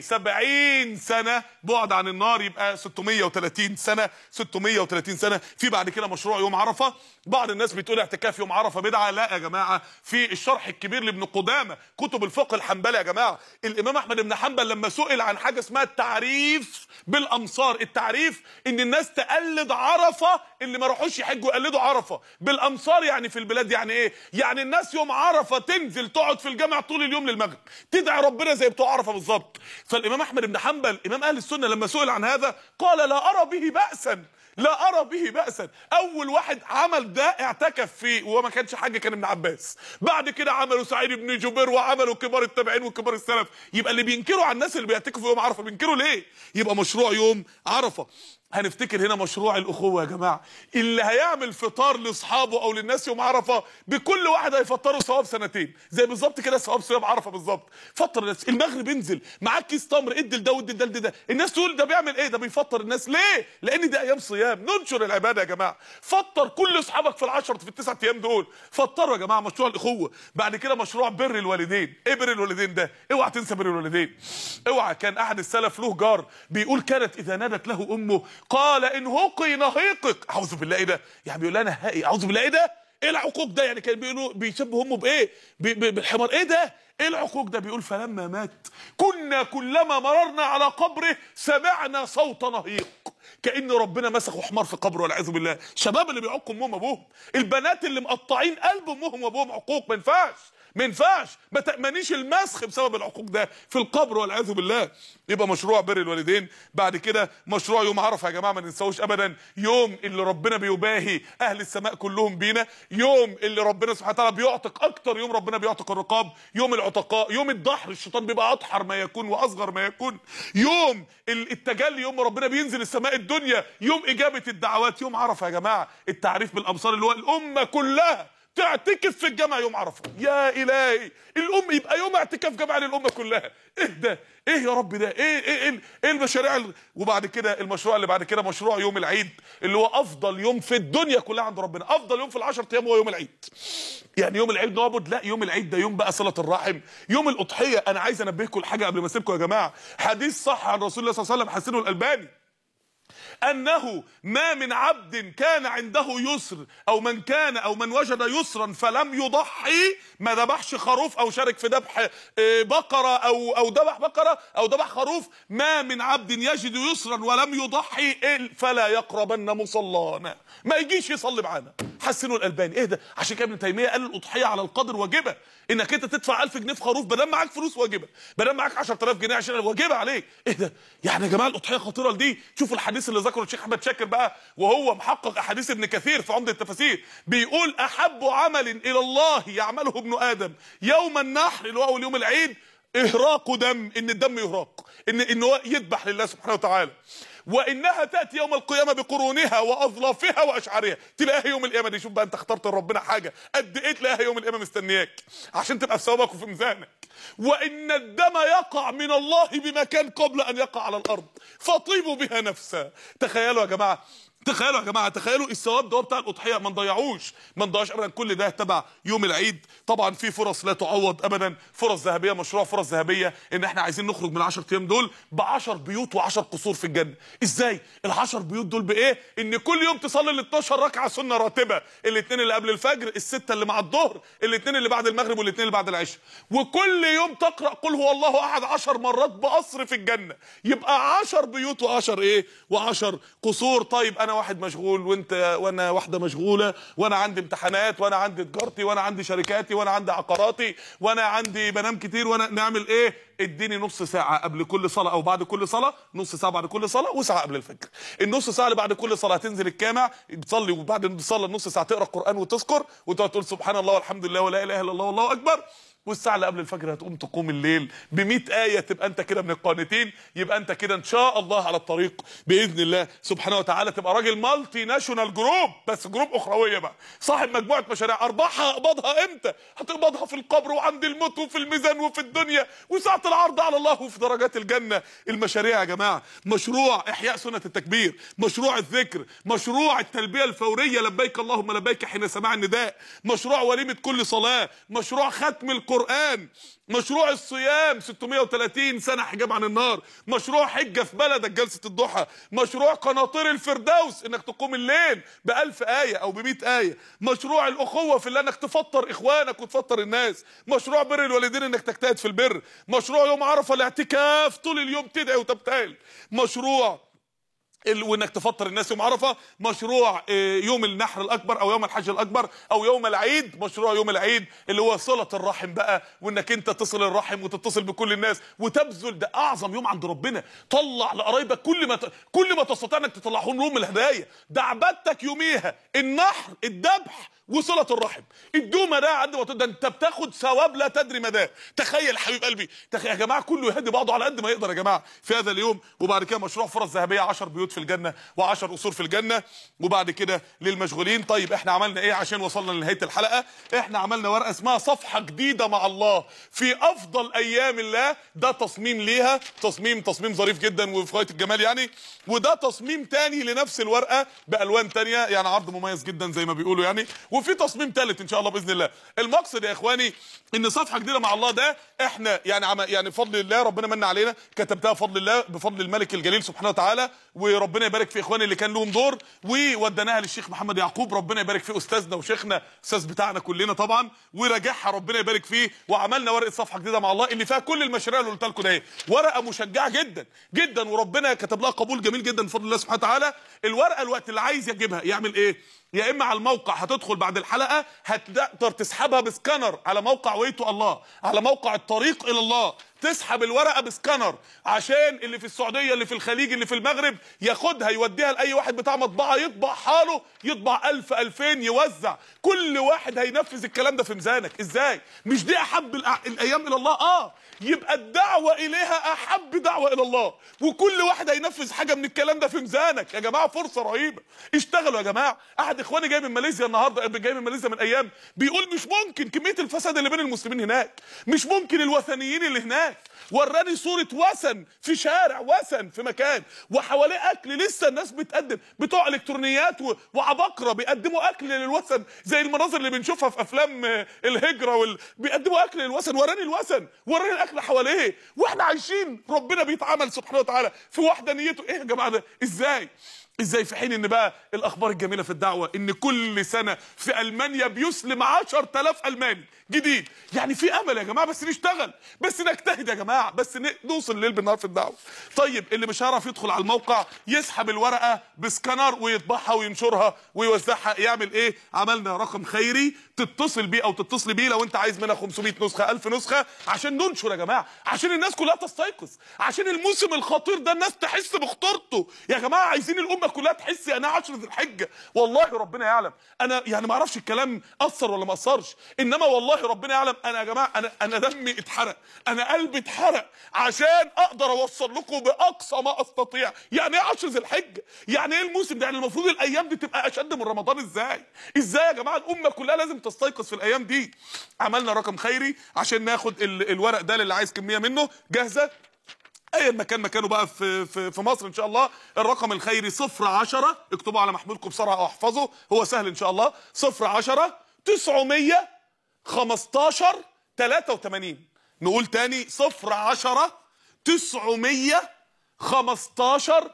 70 سنه بعد عن النار يبقى 630 سنه 630 سنه في بعد كده مشروع يوم عرفه بعض الناس بتقول اعتكاف يوم عرفه بدعه لا يا جماعه في الشرح الكبير لابن قدامه كتب الفقه الحنبلي يا جماعه الامام احمد بن حنبل لما سئل عن حاجه اسمها التعريف بالامصار التعريف ان الناس تقلد عرفه اللي ما راحوش يحجوا يقلدوا عرفه بالامصار يعني في البلاد يعني ايه يعني الناس يوم عرفه تنزل تقعد في الجامع طول اليوم للمغرب تدعي ربنا زي بتوع عرفه بالظبط فالامام احمد بن حنبل امام اهل السنه لما سئل عن هذا قال لا ارى به باسا لا ارى به باسا اول واحد عمل ده اعتكف فيه وهو ما كانش حاجه كان ابن عباس بعد كده عملوا سعيد بن جبير وعملوا كبار التابعين وكبار السلف يبقى اللي بينكروا على الناس اللي بيعتكفوا يوم عرفه بينكروا ليه يبقى مشروع يوم عرفه هنفتكر هنا مشروع الاخوه يا جماعه اللي هيعمل فطار لاصحابه او للناس يوم عرفه بكل واحد هيفطره ثواب سنتين زي بالظبط كده ثواب صيام عرفه بالظبط فطر الناس المغرب انزل معاك كيس تمر ادي لده وادي لده ده الناس تقول ده بيعمل ايه ده بيفطر الناس ليه لان دي ايام صيام ننشر العباده يا جماعه فطر كل اصحابك في العشرة في التسعة ايام دول فطروا يا جماعه مشروع الاخوه بعد كده مشروع بر الوالدين ايه بر الوالدين ده اوعى تنسى بر الوالدين اوعى كان احد السلف له جار بيقول كانت اذا نادت له امه قال ان هقي نهيقك اعوذ بالله ايه ده يعني بيقول لها انا هقي اعوذ بالله ايه ده ايه العقوق ده يعني كان بيقولوا بيشبهوا امه بايه ب- ب- بالحمار ايه ده ايه العقوق ده بيقول فلما مات كنا كلما مررنا على قبره سمعنا صوت نهيق كان ربنا مسخوا حمار في قبره والعياذ بالله شباب اللي بيعقوا امهم وابوهم البنات اللي مقطعين قلب امهم وابوهم عقوق ما ينفعش ما ينفعش ما تأمنيش المسخ بسبب العقوق ده في القبر والعياذ بالله يبقى مشروع بر الوالدين بعد كده مشروع يوم عرفه يا جماعه ما ننساوش ابدا يوم اللي ربنا بيباهي اهل السماء كلهم بينا يوم اللي ربنا سبحانه وتعالى بيعتق اكتر يوم ربنا بيعتق الرقاب يوم العتقاء يوم الدحر الشيطان بيبقى اضحر ما يكون واصغر ما يكون يوم ال- التجلي يوم ربنا بينزل السماء الدنيا يوم اجابه الدعوات يوم عرفه يا جماعه التعريف بالامصار اللي هو الامه كلها تعتكف في الجامع يوم عرفه يا الهي الام يبقى يوم اعتكاف جماعي للامه كلها ايه ده ايه يا رب ده ايه ايه ايه, إيه المشاريع ال- وبعد كده المشروع اللي بعد كده مشروع يوم العيد اللي هو افضل يوم في الدنيا كلها عند ربنا افضل يوم في العشر ايام هو يوم العيد يعني يوم العيد نعبد لا يوم العيد ده يوم بقى صله الرحم يوم الاضحيه انا عايز انبهكم لحاجه قبل ما اسيبكم يا جماعه حديث صح عن رسول الله صلى الله عليه وسلم حسنه الالباني انه ما من عبد كان عنده يسر او من كان او من وجد يسرا فلم يضحي ما ذبحش خروف او شارك في ذبح آه، بقره او او ذبح بقره او ذبح خروف ما من عبد يجد يسرا ولم يضحي إل- فلا يقربن مصلانا ما يجيش يصلي معانا حسنوا الالباني ايه ده عشان كده ابن تيميه قال الاضحيه على القدر واجبه انك انت تدفع 1000 جنيه في خروف بدل معاك فلوس واجبه بدل معاك 10000 جنيه عشان واجبه عليك ايه ده يعني يا جماعه الاضحيه خطيره لدي شوفوا الحديث اللي ذكره الشيخ احمد شاكر بقى وهو محقق احاديث ابن كثير في عمده التفاسير بيقول احب عمل الى الله يعمله ابن ادم يوم النحر اللي هو اول يوم العيد اهراق دم ان الدم يهراق ان ان هو يذبح لله سبحانه وتعالى وانها تاتي يوم القيامه بقرونها واظلافها واشعارها تلاقيها يوم القيامه دي شوف بقى انت اخترت لربنا حاجه قد ايه تلاقيها يوم القيامه مستنياك عشان تبقى في ثوابك وفي ميزانك وان الدم يقع من الله بمكان قبل ان يقع على الارض فطيبوا بها نفسا تخيلوا يا جماعه تخيلوا يا جماعه تخيلوا الثواب ده هو بتاع الاضحيه ما نضيعوش ما نضيعش ابدا كل ده تبع يوم العيد طبعا في فرص لا تعوض ابدا فرص ذهبيه مشروع فرص ذهبيه ان احنا عايزين نخرج من 10 ايام دول ب 10 بيوت و10 قصور في الجنه ازاي ال10 بيوت دول بايه ان كل يوم تصلي ال 12 ركعه سنه راتبه الاثنين اللي قبل الفجر السته اللي مع الظهر الاثنين اللي بعد المغرب والاثنين اللي بعد العشاء وكل يوم تقرا قل هو الله احد 10 مرات بقصر في الجنه يبقى 10 بيوت و10 ايه و10 قصور طيب انا واحد مشغول وانت وانا واحده مشغوله وانا عندي امتحانات وانا عندي تجارتي وانا عندي شركاتي وانا عندي عقاراتي وانا عندي بنام كتير وانا نعمل ايه اديني نص ساعه قبل كل صلاه او بعد كل صلاه نص ساعه بعد كل صلاه وساعه قبل الفجر النص ساعه اللي بعد كل صلاه تنزل الجامع تصلي وبعد الصلاه نص ساعه تقرا القران وتذكر وتقعد تقول سبحان الله والحمد لله ولا اله الا الله والله اكبر والساعه اللي قبل الفجر هتقوم تقوم الليل ب ايه تبقى انت كده من القانتين يبقى انت كده ان شاء الله على الطريق باذن الله سبحانه وتعالى تبقى راجل مالتي ناشونال جروب بس جروب اخرويه بقى صاحب مجموعه مشاريع ارباحها اقبضها امتى هتقبضها في القبر وعند الموت وفي الميزان وفي الدنيا وساعه العرض على الله وفي درجات الجنه المشاريع يا جماعه مشروع احياء سنه التكبير مشروع الذكر مشروع التلبيه الفوريه لبيك اللهم لبيك حين سماع النداء مشروع وليمه كل صلاه مشروع ختم القران مشروع الصيام 630 سنه حجاب عن النار مشروع حجه في بلدك جلسه الضحى مشروع قناطير الفردوس انك تقوم الليل بألف آية او بمئة آية مشروع الأخوة في الله انك تفطر اخوانك وتفطر الناس مشروع بر الوالدين انك تجتهد في البر مشروع يوم عرفة الاعتكاف طول اليوم تدعي وتبتهل مشروع ال- وانك تفطر الناس يوم عرفه مشروع آه، يوم النحر الاكبر او يوم الحج الاكبر او يوم العيد مشروع يوم العيد اللي هو صله الرحم بقى وانك انت تصل الرحم وتتصل بكل الناس وتبذل ده اعظم يوم عند ربنا طلع لقرايبك كل ما ت... كل ما تستطيع انك تطلعهم لهم من الهدايا ده عبادتك يوميها النحر الذبح وصله الرحم الدومه ده قد ما تقدر انت بتاخد ثواب لا تدري مداه تخيل حبيب قلبي تخيل يا جماعه كله يهدي بعضه على قد ما يقدر يا جماعه في هذا اليوم وبعد كده مشروع فرص ذهبيه 10 بيوت في الجنه و10 قصور في الجنه وبعد كده للمشغولين طيب احنا عملنا ايه عشان وصلنا لنهايه الحلقه احنا عملنا ورقه اسمها صفحه جديده مع الله في افضل ايام الله ده تصميم ليها تصميم تصميم ظريف جدا وفي غايه الجمال يعني وده تصميم تاني لنفس الورقه بالوان تانية يعني عرض مميز جدا زي ما بيقولوا يعني وفي تصميم ثالث ان شاء الله باذن الله المقصد يا اخواني ان صفحه جديده مع الله ده احنا يعني عم يعني بفضل الله ربنا من علينا كتبتها بفضل الله بفضل الملك الجليل سبحانه وتعالى ورب وربنا يبارك في اخواني اللي كان لهم دور ووديناها للشيخ محمد يعقوب ربنا يبارك في استاذنا وشيخنا استاذ بتاعنا كلنا طبعا وراجعها ربنا يبارك فيه وعملنا ورقه صفحه جديده مع الله اللي فيها كل المشاريع اللي قلت لكم ده ورقه مشجعه جدا جدا وربنا كتب لها قبول جميل جدا بفضل الله سبحانه وتعالى الورقه الوقت اللي عايز يجيبها يعمل ايه يا اما على الموقع هتدخل بعد الحلقه هتقدر تسحبها بسكانر على موقع ويتو الله على موقع الطريق الى الله تسحب الورقه بسكانر عشان اللي في السعوديه اللي في الخليج اللي في المغرب ياخدها يوديها لاي واحد بتاع مطبعه يطبع حاله يطبع 1000 2000 يوزع كل واحد هينفذ الكلام ده في ميزانك ازاي مش دي احب الأ- الايام الى الله اه يبقى الدعوه اليها احب دعوه الى الله وكل واحد هينفذ حاجه من الكلام ده في ميزانك يا جماعه فرصه رهيبه اشتغلوا يا جماعه احد اخواني جاي من ماليزيا النهارده جاي من ماليزيا من ايام بيقول مش ممكن كميه الفساد اللي بين المسلمين هناك مش ممكن الوثنيين اللي هناك وراني صوره وثن في شارع وثن في مكان وحواليه اكل لسه الناس بتقدم بتوع الكترونيات و- وعباقره بيقدموا اكل للوثن زي المناظر اللي بنشوفها في افلام آه، الهجره وال... بيقدموا اكل للوثن وراني الوثن وراني الاكل حواليه واحنا عايشين ربنا بيتعامل سبحانه وتعالى في وحدانيته ايه يا جماعه ده ازاي ازاي في حين ان بقى الاخبار الجميله في الدعوه ان كل سنه في المانيا بيسلم 10000 الماني جديد يعني في امل يا جماعه بس نشتغل بس نجتهد يا جماعه بس ن- نوصل الليل بالنهار في الدعوه طيب اللي مش هيعرف يدخل على الموقع يسحب الورقه بسكانر ويطبعها وينشرها ويوزعها يعمل ايه عملنا رقم خيري تتصل بيه او تتصل بيه لو انت عايز منها 500 نسخه 1000 نسخه عشان ننشر يا جماعه عشان الناس كلها تستيقظ عشان الموسم الخطير ده الناس تحس بخطورته يا جماعه عايزين الامه كلها تحس انا 10 ذي الحجه والله ربنا يعلم انا يعني ما اعرفش الكلام اثر ولا ما اثرش انما والله ربنا يعلم انا يا جماعه انا انا دمي اتحرق انا قلبي اتحرق عشان اقدر اوصل لكم باقصى ما استطيع يعني ايه 10 ذي الحجه يعني ايه الموسم ده يعني المفروض الايام دي تبقى اشد من رمضان ازاي ازاي يا جماعه الامه كلها لازم تستيقظ في الايام دي عملنا رقم خيري عشان ناخد ال- الورق ده اللي عايز كميه منه جاهزه ايا مكان مكانه بقى في في في مصر ان شاء الله الرقم الخيري 010 اكتبوا على محمولكم بسرعه او احفظوا هو سهل ان شاء الله 010 900 15 83 نقول تاني 010 900 15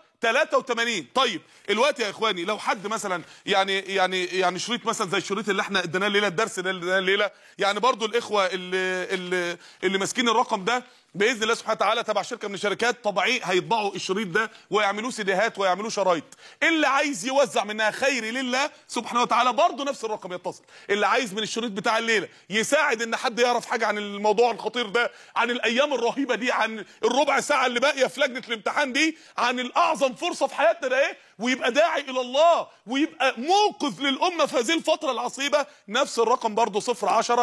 83 طيب الوقت يا اخواني لو حد مثلا يعني يعني يعني شريط مثلا زي الشريط اللي احنا اديناه الليله الدرس ده اللي اديناه الليله يعني برضو الاخوه اللي اللي, اللي ماسكين الرقم ده باذن الله سبحانه وتعالى تبع شركه من الشركات طبيعي هيطبعوا الشريط ده ويعملوه سيديهات ويعملوه شرايط اللي عايز يوزع منها خيري لله سبحانه وتعالى برضه نفس الرقم يتصل اللي عايز من الشريط بتاع الليله يساعد ان حد يعرف حاجه عن الموضوع الخطير ده عن الايام الرهيبه دي عن الربع ساعه اللي باقيه في لجنه الامتحان دي عن الاعظم فرصه في حياتنا ده ايه ويبقى داعي الى الله ويبقى موقظ للامه في هذه الفتره العصيبه نفس الرقم برضه 010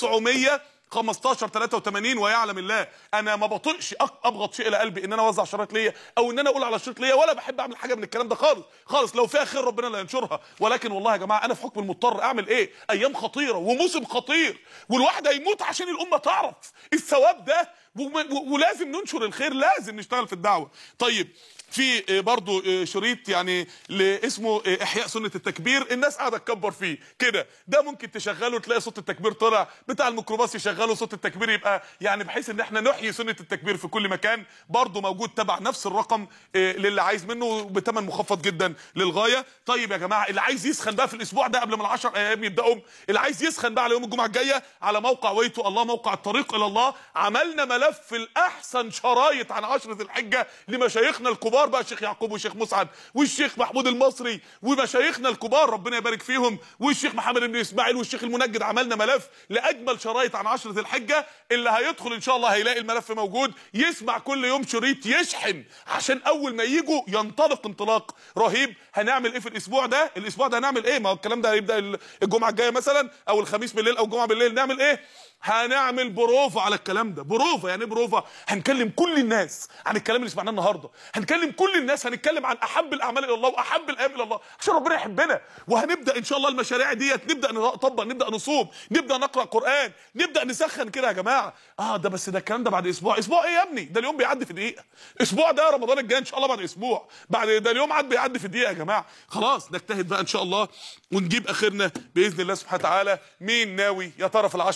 900 15 83 ويعلم الله انا ما بطيقش أك- ابغض شيء الى قلبي ان انا اوزع شرايط ليا او ان انا اقول على شريط ليا ولا بحب اعمل حاجه من الكلام ده خالص خالص لو فيها خير ربنا اللي ينشرها ولكن والله يا جماعه انا في حكم المضطر اعمل ايه ايام خطيره وموسم خطير والواحد هيموت عشان الامه تعرف الثواب ده وم- و- ولازم ننشر الخير لازم نشتغل في الدعوه طيب في آه، برضو آه، شريط يعني ل- اسمه آه، احياء سنه التكبير الناس قاعده تكبر فيه كده ده ممكن تشغله تلاقي صوت التكبير طلع بتاع الميكروباص يشغله صوت التكبير يبقى يعني بحيث ان احنا نحيي سنه التكبير في كل مكان برضو موجود تبع نفس الرقم آه، للي عايز منه بثمن مخفض جدا للغايه طيب يا جماعه اللي عايز يسخن بقى في الاسبوع ده قبل ما العشر ايام يبداوا اللي عايز يسخن بقى على يوم الجمعه الجايه على موقع ويتو الله موقع الطريق الى الله عملنا ملف الاحسن شرايط عن عشرة ذي الحجه لمشايخنا الكبار بقى الشيخ يعقوب والشيخ مسعد والشيخ محمود المصري ومشايخنا الكبار ربنا يبارك فيهم والشيخ محمد بن اسماعيل والشيخ المنجد عملنا ملف لاجمل شرايط عن عشرة ذي الحجه اللي هيدخل ان شاء الله هيلاقي الملف موجود يسمع كل يوم شريط يشحن عشان اول ما يجوا ينطلق انطلاق رهيب هنعمل ايه في الاسبوع ده الاسبوع ده هنعمل ايه ما هو الكلام ده هيبدا الجمعه الجايه مثلا او الخميس بالليل او الجمعه بالليل نعمل ايه هنعمل بروفا على الكلام ده بروفا يعني ايه بروفا هنكلم كل الناس عن الكلام اللي سمعناه النهارده هنكلم كل الناس هنتكلم عن احب الاعمال الى الله واحب الايام الى الله عشان ربنا يحبنا وهنبدا ان شاء الله المشاريع ديت نبدا نطبق نبدا نصوم نبدا نقرا قران نبدا نسخن كده يا جماعه اه ده بس ده الكلام ده بعد اسبوع اسبوع ايه يا ابني ده اليوم بيعدي في دقيقه اسبوع ده رمضان الجاي ان شاء الله بعد اسبوع بعد ده اليوم عاد بيعدي في دقيقه يا جماعه خلاص نجتهد بقى ان شاء الله ونجيب اخرنا باذن الله سبحانه وتعالى مين ناوي يا ترى في العشره من ذي الحجه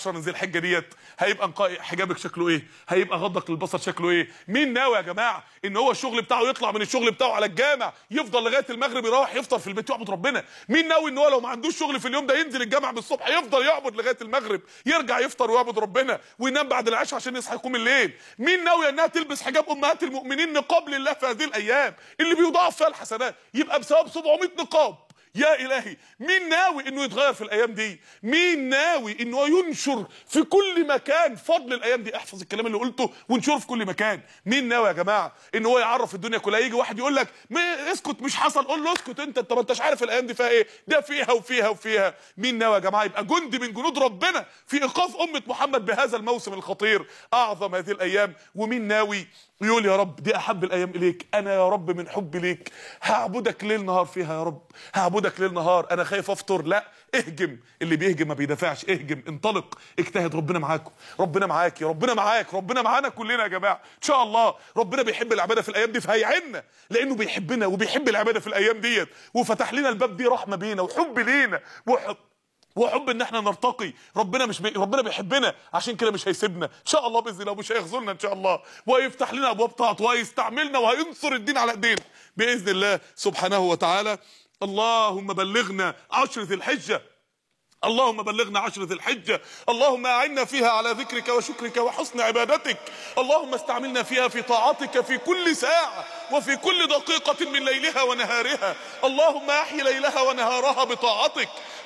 الحجه ديت هيبقى نقاء حجابك شكله ايه هيبقى غضك للبصر شكله ايه مين ناوي يا جماعه ان هو الشغل بتاعه يطلع من الشغل بتاعه على الجامع يفضل لغايه المغرب يروح يفطر في البيت يعبد ربنا مين ناوي ان هو لو ما عندوش شغل في اليوم ده ينزل الجامع بالصبح يفضل يعبد لغايه المغرب يرجع يفطر ويعبد ربنا وينام بعد العشاء عشان يصحى يقوم الليل مين ناوي انها تلبس حجاب امهات المؤمنين نقاب لله في هذه الايام اللي بيضاعف فيها الحسنات يبقى بسبب 700 نقاب يا الهي مين ناوي انه يتغير في الايام دي مين ناوي انه ينشر في كل مكان فضل الايام دي احفظ الكلام اللي قلته وانشره في كل مكان مين ناوي يا جماعه ان هو يعرف الدنيا كلها يجي واحد يقول لك ما اسكت مش حصل قول له اسكت انت انت ما انتش عارف الايام دي فيها ايه ده فيها وفيها وفيها مين ناوي يا جماعه يبقى جندي من جنود ربنا في ايقاف امه محمد بهذا الموسم الخطير اعظم هذه الايام ومين ناوي يقول يا رب دي احب الايام اليك انا يا رب من حبي ليك هعبدك ليل نهار فيها يا رب هعبدك ليل نهار انا خايف افطر لا اهجم اللي بيهجم ما بيدافعش اهجم انطلق اجتهد ربنا معاكم ربنا معاك يا ربنا معاك ربنا معانا كلنا يا جماعه ان شاء الله ربنا بيحب العباده في الايام دي فهيعنا لانه بيحبنا وبيحب العباده في الايام ديت وفتح لنا الباب دي رحمه بينا وحب لينا وحب وحب ان احنا نرتقي ربنا مش بي... ربنا بيحبنا عشان كده مش هيسيبنا ان شاء الله باذن الله ومش هيخذلنا ان شاء الله ويفتح لنا ابواب طاعته وهيستعملنا وهينصر الدين على ايدينا باذن الله سبحانه وتعالى اللهم بلغنا عشر ذي الحجه اللهم بلغنا عشر ذي الحجة اللهم أعنا فيها على ذكرك وشكرك وحسن عبادتك اللهم استعملنا فيها في طاعتك في كل ساعة وفي كل دقيقة من ليلها ونهارها اللهم أحي ليلها ونهارها بطاعتك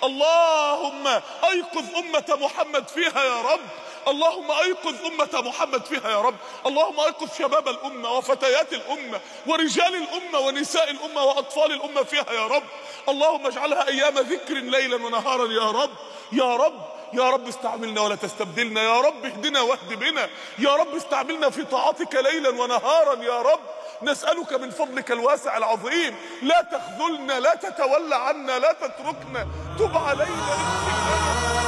اللهم أيقظ أمة محمد فيها يا رب اللهم ايقظ أمة محمد فيها يا رب اللهم ايقظ شباب الأمة وفتيات الأمة ورجال الأمة ونساء الأمة وأطفال الأمة فيها يا رب اللهم اجعلها أيام ذكر ليلا ونهارا يا رب يا رب يا رب استعملنا ولا تستبدلنا يا رب اهدنا واهد بنا يا رب استعملنا في طاعتك ليلا ونهارا يا رب نسألك من فضلك الواسع العظيم لا تخذلنا لا تتولى عنا لا تتركنا تب علينا اغفر لنا